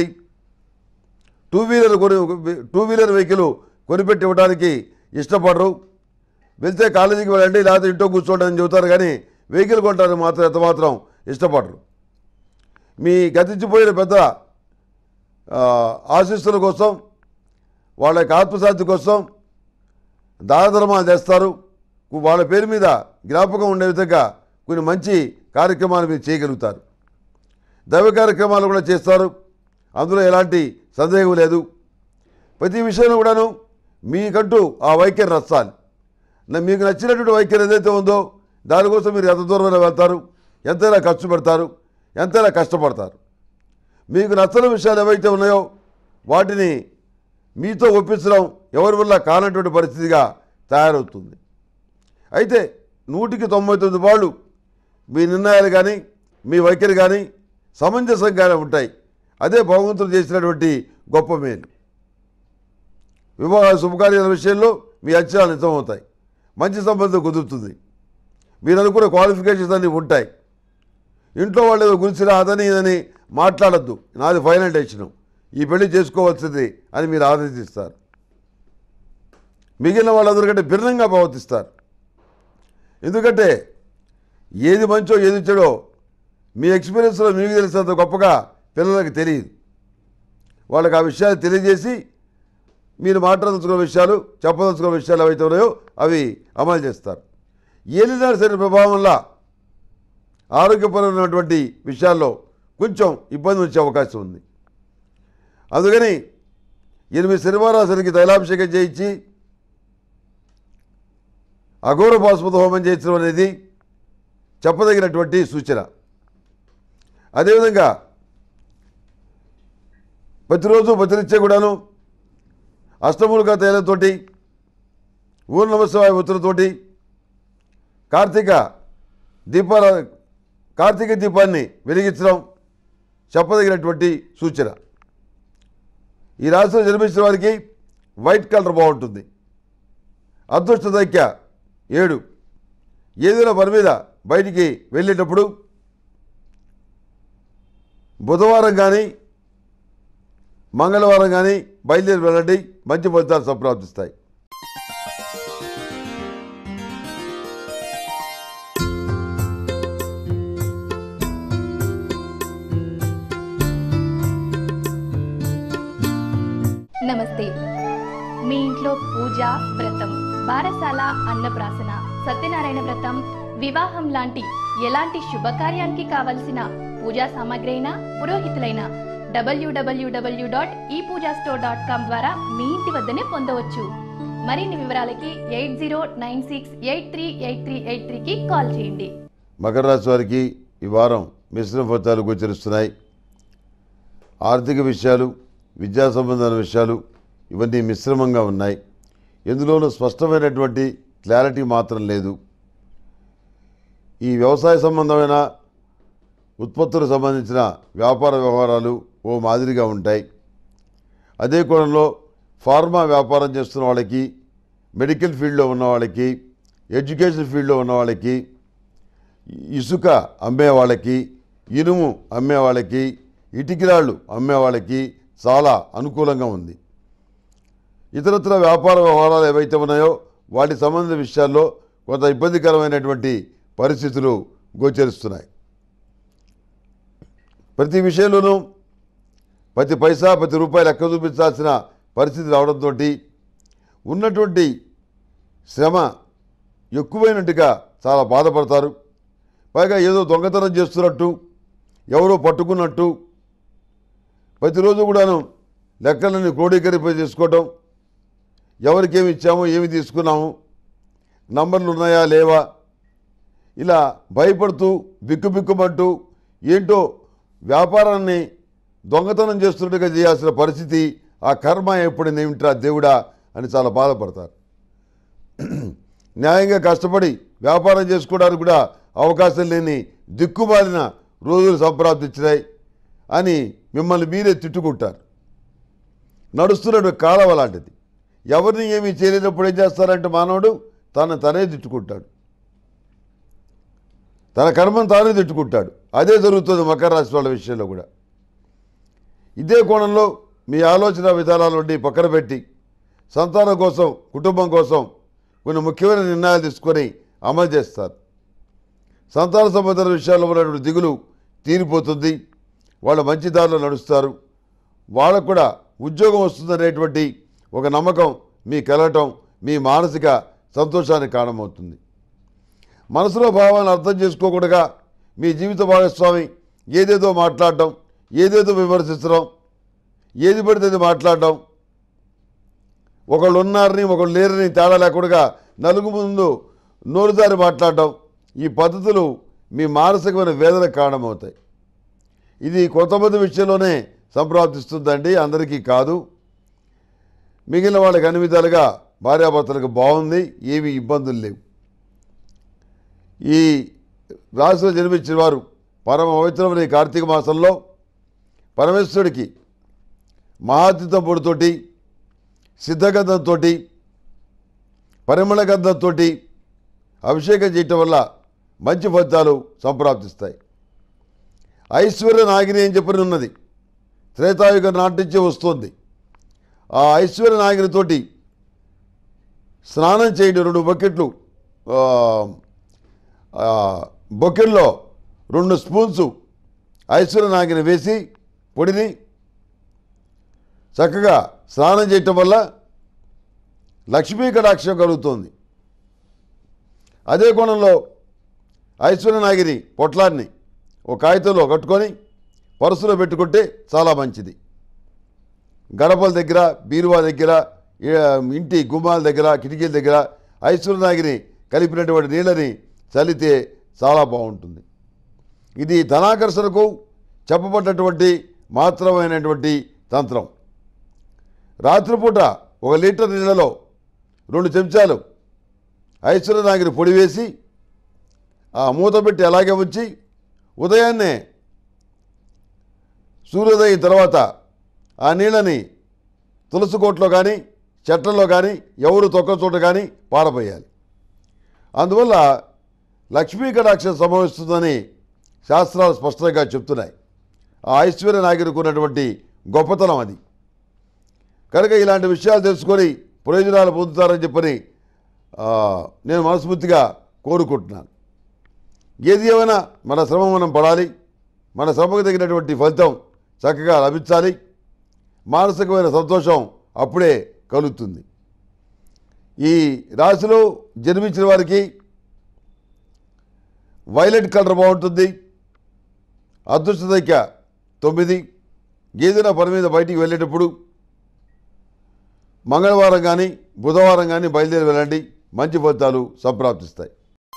టూ వీలర్ కొని టూ వీలర్ వెహికల్ కొనిపెట్టి ఇవ్వడానికి ఇష్టపడరు వెళ్తే కాలేజీకి వెళ్ళండి లేకపోతే ఇంట్లో కూర్చోండి అని చెబుతారు కానీ వెహికల్ కొనడానికి మాత్రం ఎంత మాత్రం ఇష్టపడరు మీ గతించిపోయిన పెద్ద ఆ, ఆశీస్సుల కోసం వాళ్ళ యొక్క ఆత్మశాంతి కోసం దాన ధర్మాలు చేస్తారు వాళ్ళ పేరు మీద జ్ఞాపకం ఉండే విధంగా కొన్ని మంచి కార్యక్రమాలు మీరు చేయగలుగుతారు దైవ కార్యక్రమాలు కూడా చేస్తారు అందులో ఎలాంటి సందేహం లేదు ప్రతి విషయంలో కూడాను మీకంటూ ఆ వైఖరి నచ్చాలి నా- మీకు నచ్చినటువంటి వైఖరి ఏదైతే ఉందో దానికోసం మీరు ఎంత దూరమైనా వెళ్తారు ఎంతైనా ఖర్చు పెడతారు ఎంతైనా కష్టపడతారు మీకు నచ్చని విషయాలు ఏవైతే ఉన్నాయో వాటిని మీతో ఒప్పించడం ఎవరి వల్ల కానటువంటి పరిస్థితిగా తయారవుతుంది అయితే నూటికి తొంభై తొమ్మిది వాళ్ళు మీ నిర్ణయాలు కానీ మీ వైఖరి కానీ సమంజసంగానే ఉంటాయి అదే భగవంతుడు చేసినటువంటి గొప్ప మేలు వివాహ శుభకార్యాల విషయంలో మీ అంచనాలు నిజమవుతాయి మంచి సంబంధం కుదురుతుంది మీరు అనుకున్న క్వాలిఫికేషన్స్ అన్నీ ఉంటాయి ఇంట్లో వాళ్ళు ఏదో గురించినా అదని ఇదని మాట్లాడద్దు నాది ఫైనల్ డెసిషన్ ఈ పెళ్లి చేసుకోవాల్సింది అని మీరు ఆదేశిస్తారు మిగిలిన వాళ్ళందరికంటే భిన్నంగా ప్రవర్తిస్తారు ఎందుకంటే ఏది మంచో ఏది చెడో మీ ఎక్స్పీరియన్స్లో మీకు తెలిసినంత గొప్పగా పిల్లలకి తెలియదు వాళ్ళకి ఆ విషయాలు తెలియజేసి మీరు మాట్లాడదలుచుకున్న విషయాలు చెప్పదలుచుకున్న విషయాలు ఏవైతే ఉన్నాయో అవి అమలు చేస్తారు ఏలినా సరే ప్రభావం వల్ల ఆరోగ్యపరమైనటువంటి విషయాల్లో కొంచెం ఇబ్బంది వచ్చే అవకాశం ఉంది అందుకని ఎనిమిది శనివారాసరికి తైలాభిషేకం చేయించి అఘోర పాశుపత హోమం చేయించడం అనేది చెప్పదగినటువంటి సూచన అదేవిధంగా ప్రతిరోజు ప్రతినిత్యం కూడాను అష్టములుగా తైలంతోటి ఊరు నమస్వాయ ఒత్తులతోటి కార్తీక దీపాల కార్తీక దీపాన్ని వెలిగించడం చెప్పదగినటువంటి సూచన ఈ రాశిలో జన్మించిన వారికి వైట్ కలర్ బాగుంటుంది అదృష్ట సంఖ్య ఏడు ఏదైనా పని మీద బయటికి వెళ్ళేటప్పుడు బుధవారం కానీ మంగళవారం కానీ బయలుదేరి వెళ్ళండి మంచి ఫలితాలు సంప్రాప్తిస్తాయి నమస్తే మీ ఇంట్లో పూజ వ్రతం బారసాల అన్నప్రాసన సత్యనారాయణ వ్రతం వివాహం లాంటి ఎలాంటి శుభకార్యానికి కావలసిన పూజా సామాగ్రి అయినా పురోహితులైన డబ్ల్యూడబ్ల్యూడబ్ల్యూ డాట్ ఈ పూజా స్టోర్ డాట్ కామ్ ద్వారా మీ ఇంటి వద్దనే పొందవచ్చు మరిన్ని వివరాలకి eight zero nine six eight three eight three eight త్రీకి కాల్ చేయండి మకర రాశి వారికి ఈ వారం మిశ్రమ ఫలితాలు గోచరిస్తున్నాయి ఆర్థిక విషయాలు విద్యా సంబంధమైన విషయాలు ఇవన్నీ మిశ్రమంగా ఉన్నాయి ఎందులోనూ స్పష్టమైనటువంటి క్లారిటీ మాత్రం లేదు ఈ వ్యవసాయ సంబంధమైన ఉత్పత్తులకు సంబంధించిన వ్యాపార వ్యవహారాలు ఓ మాదిరిగా ఉంటాయి అదే కోణంలో ఫార్మా వ్యాపారం చేస్తున్న వాళ్ళకి మెడికల్ ఫీల్డ్లో ఉన్న వాళ్ళకి ఎడ్యుకేషన్ ఫీల్డ్లో ఉన్న వాళ్ళకి ఇసుక అమ్మే వాళ్ళకి ఇనుము అమ్మే వాళ్ళకి ఇటికిరాళ్ళు అమ్మే వాళ్ళకి చాలా అనుకూలంగా ఉంది ఇతరత్ర వ్యాపార వ్యవహారాలు ఏవైతే ఉన్నాయో వాటికి సంబంధించిన విషయాల్లో కొంత ఇబ్బందికరమైనటువంటి పరిస్థితులు గోచరిస్తున్నాయి ప్రతి విషయంలోనూ ప్రతి పైసా ప్రతి రూపాయి లెక్క చూపించాల్సిన పరిస్థితి రావడంతో ఉన్నటువంటి శ్రమ ఎక్కువైనట్టుగా చాలా బాధపడతారు పైగా ఏదో దొంగతనం చేస్తున్నట్టు ఎవరో పట్టుకున్నట్టు ప్రతిరోజు కూడాను లెక్కలన్నీ క్రోడీకరింప చేసుకోవటం ఎవరికి ఏమి ఇచ్చామో ఏమి తీసుకున్నాము నంబర్లు ఉన్నాయా లేవా ఇలా భయపడుతూ బిక్కుబిక్కుమంటూ ఏంటో వ్యాపారాన్ని దొంగతనం చేస్తున్నట్టుగా చేయాల్సిన పరిస్థితి ఆ కర్మ ఎప్పుడైనా ఏమిట్రా దేవుడా అని చాలా బాధపడతారు న్యాయంగా కష్టపడి వ్యాపారం చేసుకోవడానికి కూడా అవకాశం లేని దిక్కుమాలిన రోజులు సంప్రాప్తించినాయి అని మిమ్మల్ని మీరే తిట్టుకుంటారు నడుస్తున్నటువంటి కాలం అలాంటిది ఎవరిని ఏమీ చేయలేనప్పుడు ఏం చేస్తారంటే మానవుడు తను తనే తిట్టుకుంటాడు తన కర్మను తానే తిట్టుకుంటాడు అదే జరుగుతుంది మకర రాశి వాళ్ళ విషయంలో కూడా ఇదే కోణంలో మీ ఆలోచన విధానాల నుండి పక్కన పెట్టి సంతానం కోసం కుటుంబం కోసం కొన్ని ముఖ్యమైన నిర్ణయాలు తీసుకొని అమలు చేస్తారు సంతాన సంబంధమైన విషయాల్లో ఉన్నటువంటి దిగులు తీరిపోతుంది వాళ్ళ మంచి దారిలో నడుస్తారు వాళ్ళకు కూడా ఉద్యోగం వస్తుందనేటువంటి ఒక నమ్మకం మీ కలగటం మీ మానసిక సంతోషానికి కారణమవుతుంది మనసులో భావాలను అర్థం చేసుకోకుండా మీ జీవిత భాగస్వామి ఏదేదో మాట్లాడటం ఏదేదో విమర్శించడం ఏది పడితే అది మాట్లాడటం ఒకళ్ళు ఉన్నారని ఒకళ్ళు లేరని తేడా లేకుండా నలుగు ముందు నోరుదారి మాట్లాడటం ఈ పద్ధతులు మీ మానసికమైన వేదనకు కారణమవుతాయి ఇది కొంతమంది విషయంలోనే సంప్రాప్తిస్తుందండి అందరికీ కాదు మిగిలిన వాళ్ళకి అన్ని విధాలుగా భార్యాభర్తలకు బాగుంది ఏమీ ఇబ్బందులు లేవు ఈ రాశిలో జన్మించిన వారు పరమ పవిత్రమైన ఈ కార్తీక మాసంలో పరమేశ్వరుడికి మహాతీతం పొడితోటి సిద్ధగంధంతో పరిమళ గంధంతో అభిషేకం చేయటం వల్ల మంచి ఫలితాలు సంప్రాప్తిస్తాయి ఐశ్వర్య నాగిని అని చెప్పని ఉన్నది త్రేతాయుగ నాటించి వస్తుంది ఆ ఐశ్వర్య నాగినితోటి స్నానం చేయండి రెండు బకెట్లు ఆ, ఆ, బొకెట్లో రెండు స్పూన్స్ ఐశ్వర్య నాగిని వేసి పొడిని చక్కగా స్నానం చేయటం వల్ల లక్ష్మీ కటాక్షం కలుగుతుంది అదే కోణంలో ఐశ్వర్య నాగిని పొట్లాన్ని ఒక కాగితంలో కట్టుకొని పర్సులో పెట్టుకుంటే చాలా మంచిది గడపల దగ్గర బీరువా దగ్గర ఏ, ఇంటి గుమ్మాల దగ్గర కిటికీల దగ్గర ఐశ్వర్య నాగిని కలిపినటువంటి నీళ్ళని చల్లితే చాలా బాగుంటుంది ఇది ధనాకర్షణకు చెప్పబడ్డటువంటి మాత్రమైనటువంటి తంత్రం రాత్రిపూట ఒక లీటర్ నీళ్ళలో రెండు చెంచాలు ఐశ్వర్య నాగిని పొడి వేసి ఆ మూత పెట్టి అలాగే ఉంచి ఉదయాన్నే సూర్యోదయం తర్వాత ఆ నీళ్ళని తులసి కోట్లో కానీ చెట్లలో కానీ ఎవరు తొక్క చోట కానీ పారబోయాలి అందువల్ల లక్ష్మీ కటాక్షం సంభవిస్తుందని శాస్త్రాలు స్పష్టంగా చెప్తున్నాయి ఆ ఐశ్వర్య నాయకునికి ఉన్నటువంటి గొప్పతనం అది కనుక ఇలాంటి విషయాలు తెలుసుకొని ప్రయోజనాలు పొందుతారని చెప్పని ఆ, నేను మనస్ఫూర్తిగా కోరుకుంటున్నాను ఏది ఏమైనా మన శ్రమ మనం పడాలి మన శ్రమకు తగినటువంటి ఫలితం చక్కగా లభించాలి మానసికమైన సంతోషం అప్పుడే కలుగుతుంది ఈ రాశిలో జన్మించిన వారికి వైలెట్ కలర్ బాగుంటుంది అదృష్ట సంఖ్య తొమ్మిది ఏదైనా పని మీద బయటికి వెళ్ళేటప్పుడు మంగళవారం కానీ బుధవారం కానీ బయలుదేరి వెళ్ళండి మంచి ఫలితాలు సంప్రాప్తిస్తాయి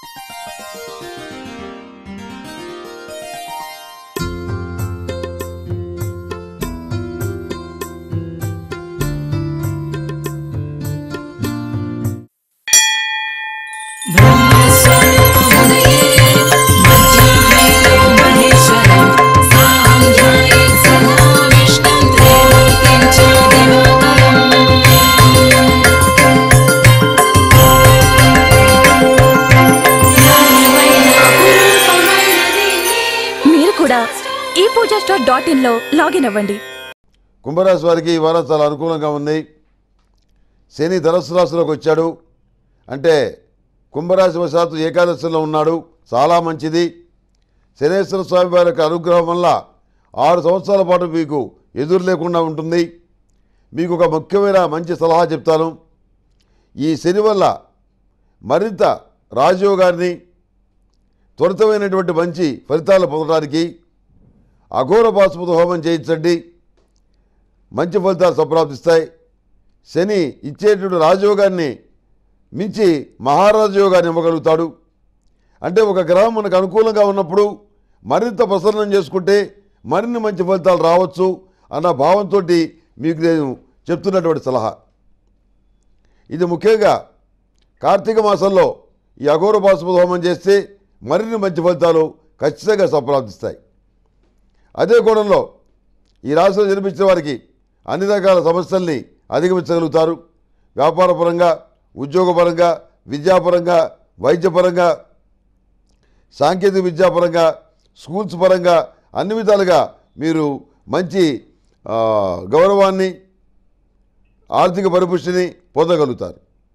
మీరు కూడా ఈ పూజా స్టోర్ డాట్ ఇన్ లో లాగిన్ అవ్వండి కుంభరాశి వారికి ఈ వారం చాలా అనుకూలంగా ఉంది శని ధనస్సు రాశిలోకి వచ్చాడు అంటే కుంభరాశి వశాత్తు ఏకాదశిలో ఉన్నాడు చాలా మంచిది శనేశ్వర స్వామి వారి యొక్క అనుగ్రహం వల్ల ఆరు సంవత్సరాల పాటు మీకు ఎదురు లేకుండా ఉంటుంది మీకు ఒక ముఖ్యమైన మంచి సలహా చెప్తాను ఈ శని వల్ల మరింత రాజయోగాన్ని త్వరితమైనటువంటి మంచి ఫలితాలు పొందడానికి అఘోర పాశుపత హోమం చేయించండి మంచి ఫలితాలు సంప్రాప్తిస్తాయి శని ఇచ్చేటువంటి రాజయోగాన్ని మించి మహారాజయోగాన్ని ఇవ్వగలుగుతాడు అంటే ఒక గ్రహం మనకు అనుకూలంగా ఉన్నప్పుడు మరింత ప్రసన్నం చేసుకుంటే మరిన్ని మంచి ఫలితాలు రావచ్చు అన్న భావంతో మీకు నేను చెప్తున్నటువంటి సలహా ఇది ముఖ్యంగా కార్తీక మాసంలో ఈ అఘోర పాశుపత హోమం చేస్తే మరిన్ని మంచి ఫలితాలు ఖచ్చితంగా సంప్రాప్తిస్తాయి అదే కోణంలో ఈ రాశిలో జన్మించిన వారికి అన్ని రకాల సమస్యల్ని అధిగమించగలుగుతారు వ్యాపారపరంగా ఉద్యోగపరంగా విద్యాపరంగా వైద్యపరంగా సాంకేతిక విద్యాపరంగా స్కూల్స్ పరంగా అన్ని విధాలుగా మీరు మంచి ఆ, గౌరవాన్ని ఆర్థిక పరిపుష్టిని పొందగలుగుతారు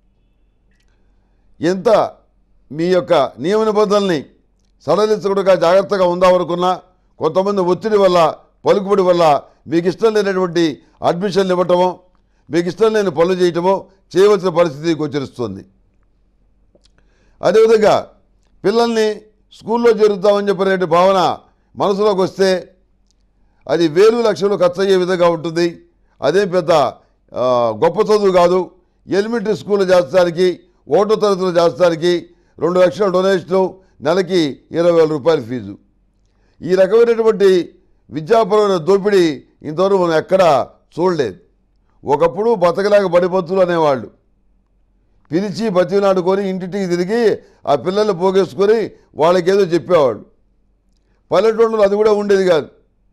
ఎంత మీ యొక్క నియమ నిబంధనల్ని సడలించకుండా జాగ్రత్తగా ఉందామనుకున్నా కొంతమంది ఒత్తిడి వల్ల పలుకుబడి వల్ల మీకు ఇష్టం లేనటువంటి అడ్మిషన్లు ఇవ్వటమో మీకు ఇష్టం లేని పనులు చేయటమో చేయవలసిన పరిస్థితి గోచరిస్తుంది అదేవిధంగా పిల్లల్ని స్కూల్లో చేరుతామని చెప్పిన భావన మనసులోకి వస్తే అది వేలు లక్షలు ఖర్చు అయ్యే విధంగా ఉంటుంది అదే పెద్ద ఆ, గొప్ప చదువు కాదు ఎలిమెంటరీ స్కూల్లో చేర్చడానికి ఒకటో తరగతిలో చేర్చడానికి రెండు లక్షల డొనేషను నెలకి ఇరవై వేల రూపాయల ఫీజు ఈ రకమైనటువంటి విద్యాపరమైన దోపిడీ ఇంతవరకు మనం ఎక్కడా చూడలేదు ఒకప్పుడు బతకలేక బడిపత్తులు అనేవాళ్ళు పిలిచి బతినాడుకొని ఇంటింటికి తిరిగి ఆ పిల్లల్ని పోగేసుకొని వాళ్ళకి ఏదో చెప్పేవాళ్ళు పల్లెటూళ్ళలో అది కూడా ఉండేది కాదు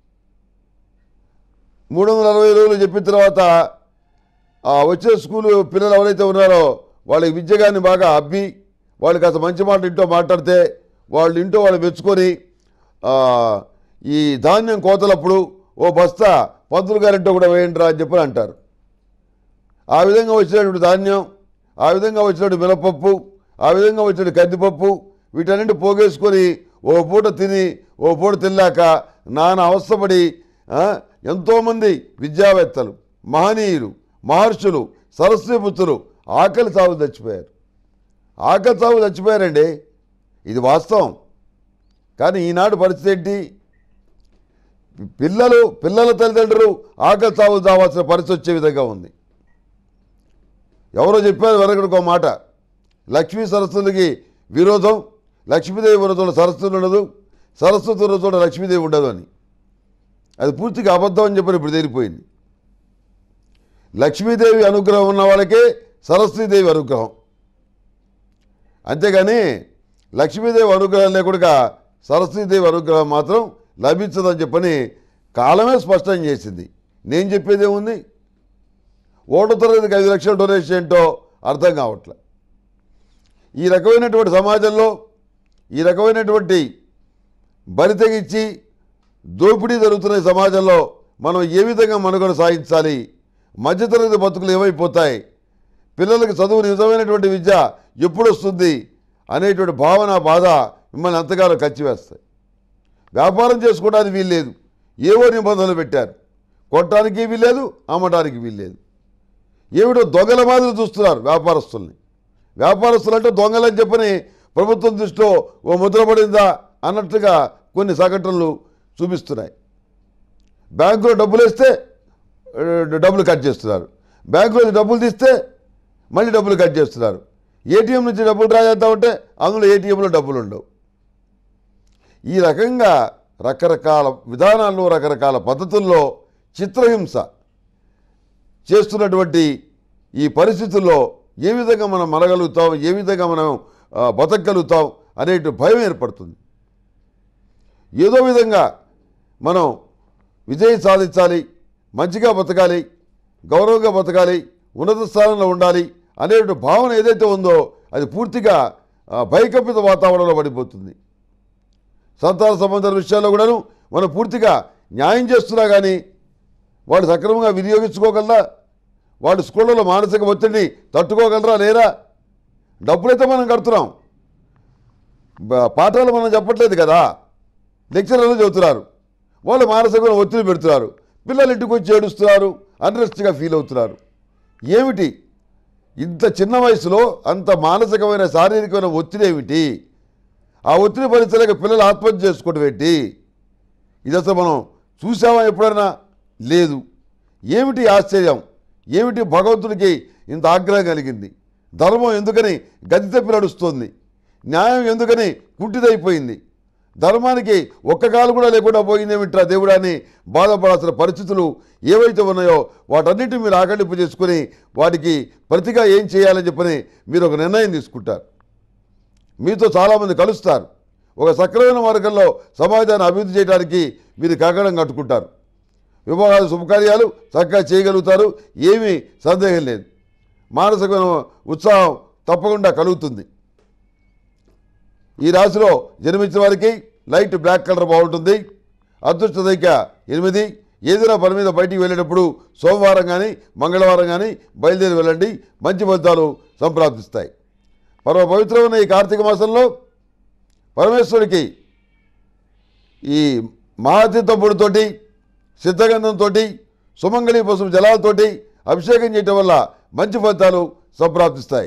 మూడు వందల అరవై రోజులు చెప్పిన తర్వాత ఆ వచ్చే స్కూలు పిల్లలు ఎవరైతే ఉన్నారో వాళ్ళకి విద్యగాన్ని బాగా అబ్బి వాళ్ళకి అసలు మంచి మాట ఇంటో మాట్లాడితే వాళ్ళు ఇంటో వాళ్ళు మెచ్చుకొని ఆ, ఈ ధాన్యం కోతలప్పుడు ఓ బస్తా పంతులు గారింటో కూడా వేయండిరా అని చెప్పని అంటారు ఆ విధంగా వచ్చినటువంటి ధాన్యం ఆ విధంగా వచ్చినటువంటి మినపప్పు ఆ విధంగా వచ్చినటువంటి కందిపప్పు వీటన్నింటి పోగేసుకొని ఓ పూట తిని ఓ పూట తిన్నాక నాన్న అవస్థపడి ఆ, ఎంతోమంది విద్యావేత్తలు మహనీయులు మహర్షులు సరస్వతిపుత్రులు ఆకలి సాగు చచ్చిపోయారు ఆకలి సాగు చచ్చిపోయారండి ఇది వాస్తవం కానీ ఈనాడు పరిస్థితి ఏంటి పిల్లలు పిల్లల తల్లిదండ్రులు ఆకలి సాగు చావాల్సిన పరిస్థితి వచ్చే విధంగా ఉంది ఎవరో చెప్పారు వెనకడికి ఒక మాట లక్ష్మీ సరస్వతికి విరోధం లక్ష్మీదేవి ఉన్న చోట సరస్వతి ఉండదు సరస్వతి ఉన్న చోట లక్ష్మీదేవి ఉండదు అని అది పూర్తిగా అబద్ధం అని చెప్పని ఇప్పుడు తేలిపోయింది లక్ష్మీదేవి అనుగ్రహం ఉన్న వాళ్ళకే సరస్వతీదేవి అనుగ్రహం అంతేగాని లక్ష్మీదేవి అనుగ్రహం లేకుండా సరస్వతీదేవి అనుగ్రహం మాత్రం లభించదని చెప్పని కాలమే స్పష్టం చేసింది నేను చెప్పేది ఏముంది ఓటో తరగతికి ఐదు లక్షల డొనేషన్ ఏంటో అర్థం కావట్లే ఈ రకమైనటువంటి సమాజంలో ఈ రకమైనటువంటి బరి తెగించి దోపిడీ జరుగుతున్న ఈ సమాజంలో మనం ఏ విధంగా మనుగడ సాగించాలి మధ్యతరగతి బతుకులు ఏమైపోతాయి పిల్లలకి చదువు నిజమైనటువంటి విద్య ఎప్పుడు వస్తుంది అనేటువంటి భావన బాధ మిమ్మల్ని అంతగానో కచ్చివేస్తాయి వ్యాపారం చేసుకోవడానికి వీల్లేదు ఏవో నిబంధనలు పెట్టారు కొట్టడానికి వీల్లేదు అమ్మడానికి వీల్లేదు ఏమిటో దొంగల మాదిరి చూస్తున్నారు వ్యాపారస్తుల్ని వ్యాపారస్తులు అంటే దొంగలని చెప్పని ప్రభుత్వం దృష్టిలో ఓ ముద్ర పడిందా అన్నట్టుగా కొన్ని సంఘటనలు చూపిస్తున్నాయి బ్యాంకులో డబ్బులు వేస్తే ఆ, డబ్బులు కట్ చేస్తున్నారు బ్యాంకులో డబ్బులు తీస్తే మళ్ళీ డబ్బులు కట్ చేస్తున్నారు ఏటీఎం నుంచి డబ్బులు డ్రా చేద్దామంటే అందులో ఏటీఎంలో డబ్బులు ఉండవు ఈ రకంగా రకరకాల విధానాల్లో రకరకాల పద్ధతుల్లో చిత్రహింస చేస్తున్నటువంటి ఈ పరిస్థితుల్లో ఏ విధంగా మనం మనగలుగుతాం ఏ విధంగా మనం ఆ, బతకగలుగుతాం అనే భయం ఏర్పడుతుంది ఏదో విధంగా మనం విజయం సాధించాలి మంచిగా బతకాలి గౌరవంగా బతకాలి ఉన్నత స్థానంలో ఉండాలి అనేటువంటి భావన ఏదైతే ఉందో అది పూర్తిగా ఆ, భయకల్పిత వాతావరణంలో పడిపోతుంది సంతాన సంబంధాల విషయాల్లో కూడాను మనం పూర్తిగా న్యాయం చేస్తున్నా కానీ వాడు సక్రమంగా వినియోగించుకోగలరా వాడు స్కూళ్ళలో మానసిక ఒత్తిడిని తట్టుకోగలరా లేరా డబ్బులైతే మనం కడుతున్నాం బ- పాఠాలు మనం చెప్పట్లేదు కదా లెక్చరర్లు చెబుతున్నారు వాళ్ళు మానసికమైన ఒత్తిడి పెడుతున్నారు పిల్లలు ఇంటికి వచ్చి ఏడుస్తున్నారు అన్రెస్ట్గా ఫీల్ అవుతున్నారు ఏమిటి ఇంత చిన్న వయసులో అంత మానసికమైన శారీరకమైన ఒత్తిడి ఏమిటి ఆ ఒత్తిడి భరించలేక పిల్లలు ఆత్మహత్య చేసుకోవడం ఏంటి ఇది అసలు మనం చూసామా ఎప్పుడైనా లేదు ఏమిటి ఆశ్చర్యం ఏమిటి భగవంతుడికి ఇంత ఆగ్రహం కలిగింది ధర్మం ఎందుకని గది తప్పి నడుస్తోంది న్యాయం ఎందుకని కుంటిదైపోయింది ధర్మానికి ఒక్క కాలు కూడా లేకుండా పోయిందేమిట్రా దేవుడా అని బాధపడాల్సిన పరిస్థితులు ఏవైతే ఉన్నాయో వాటన్నిటిని మీరు ఆకలింపు చేసుకుని వాటికి ప్రతిగా ఏం చేయాలని చెప్పని మీరు ఒక నిర్ణయం తీసుకుంటారు మీతో చాలామంది కలుస్తారు ఒక సక్రమైన మార్గంలో సమాజాన్ని అభివృద్ధి చేయడానికి మీరు కాకడం కట్టుకుంటారు వివాహాలు శుభకార్యాలు చక్కగా చేయగలుగుతారు ఏమీ సందేహం లేదు మానసికమైన ఉత్సాహం తప్పకుండా కలుగుతుంది ఈ రాశిలో జన్మించిన వారికి లైట్ బ్లాక్ కలర్ బాగుంటుంది అదృష్ట సంఖ్య ఎనిమిది ఏదైనా పని మీద బయటికి వెళ్ళేటప్పుడు సోమవారం కానీ మంగళవారం కానీ బయలుదేరి వెళ్ళండి మంచి ఫలితాలు సంప్రాప్తిస్తాయి పరమ పవిత్రమైన ఈ కార్తీక మాసంలో పరమేశ్వరుడికి ఈ మహాతీర్థం పొడితోటి సిద్ధగంధంతో సుమంగళి పసుపు జలాలతోటి అభిషేకం చేయటం వల్ల మంచి ఫలితాలు సంప్రాప్తిస్తాయి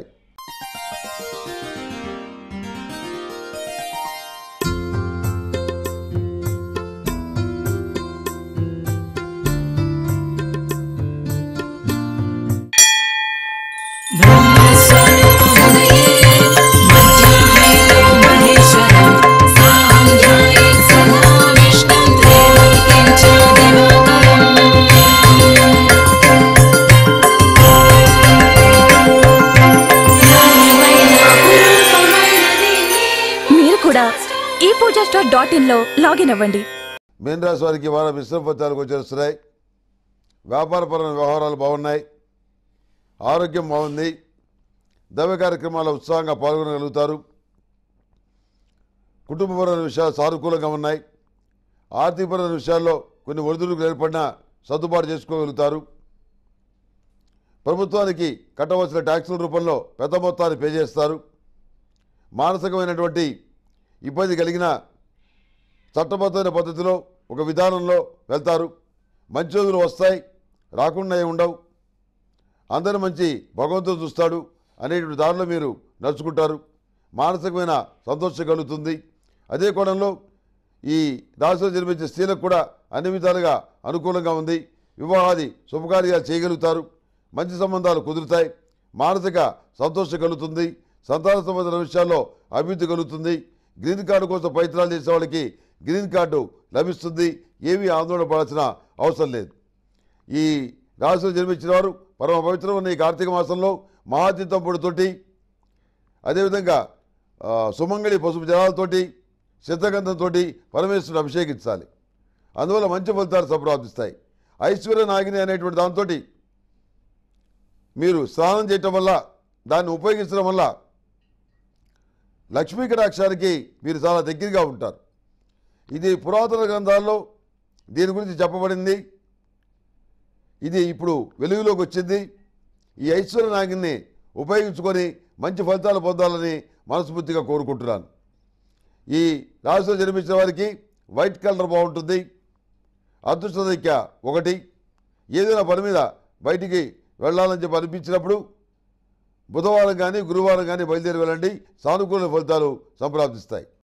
మీరు కూడా ఈ పూజా స్టోర్ డాట్ ఇన్ లో లాగిన్ అవ్వండి మీన రాశి వారికి వారం మిశ్రమ ఫలితాలు గోచరిస్తున్నాయి వ్యాపారపరమైన వ్యవహారాలు బాగున్నాయి ఆరోగ్యం బాగుంది దైవ కార్యక్రమాల ఉత్సాహంగా పాల్గొనగలుగుతారు కుటుంబపరమైన విషయాలు సానుకూలంగా ఉన్నాయి ఆర్థికపరమైన విషయాల్లో కొన్ని ఒడిదుడుకు ఏర్పడినా సర్దుబాటు చేసుకోగలుగుతారు ప్రభుత్వానికి కట్టవలసిన ట్యాక్సుల రూపంలో పెద్ద మొత్తాన్ని పే చేస్తారు మానసికమైనటువంటి ఇబ్బంది కలిగిన చట్టబద్ధమైన పద్ధతిలో ఒక విధానంలో వెళ్తారు మంచి రోజులు వస్తాయి రాకుండా ఏమి ఉండవు అందరి మంచి భగవంతుడు చూస్తాడు అనేటువంటి దారిలో మీరు నడుచుకుంటారు మానసికమైన సంతోషం కలుగుతుంది అదే కోణంలో ఈ రాశిలో జన్మించే స్త్రీలకు కూడా అన్ని విధాలుగా అనుకూలంగా ఉంది వివాహాది శుభకార్యాలు చేయగలుగుతారు మంచి సంబంధాలు కుదురుతాయి మానసిక సంతోషం కలుగుతుంది సంతాన సంబంధమైన విషయాల్లో అభివృద్ధి కలుగుతుంది గ్రీన్ కార్డు కోసం ప్రయత్నాలు చేసే వాళ్ళకి గ్రీన్ కార్డు లభిస్తుంది ఏమీ ఆందోళన పడాల్సిన అవసరం లేదు ఈ రాశిలో జన్మించిన వారు పరమ పవిత్రమైన ఈ కార్తీక మాసంలో మహాతీర్థం పొడితోటి అదేవిధంగా ఆ, సుమంగళి పసుపు జలాలతోటి సిద్ధగంధంతో పరమేశ్వరుడు అభిషేకించాలి అందువల్ల మంచి ఫలితాలు సంప్రాప్తిస్తాయి ఐశ్వర్య నాగిని అనేటువంటి దాంతో మీరు స్నానం చేయటం వల్ల దాన్ని ఉపయోగించడం వల్ల లక్ష్మీ కటాక్షానికి మీరు చాలా దగ్గరగా ఉంటారు ఇది పురాతన గ్రంథాల్లో దీని గురించి చెప్పబడింది ఇది ఇప్పుడు వెలుగులోకి వచ్చింది ఈ ఐశ్వర్య నాగిని ఉపయోగించుకొని మంచి ఫలితాలు పొందాలని మనస్ఫూర్తిగా కోరుకుంటున్నాను ఈ రాశిలో జన్మించిన వారికి వైట్ కలర్ బాగుంటుంది అదృష్ట సంఖ్య ఒకటి ఏదైనా పని మీద బయటికి వెళ్ళాలని చెప్పి అనిపించినప్పుడు బుధవారం కానీ గురువారం కానీ బయలుదేరి వెళ్ళండి సానుకూల ఫలితాలు సంప్రాప్తిస్తాయి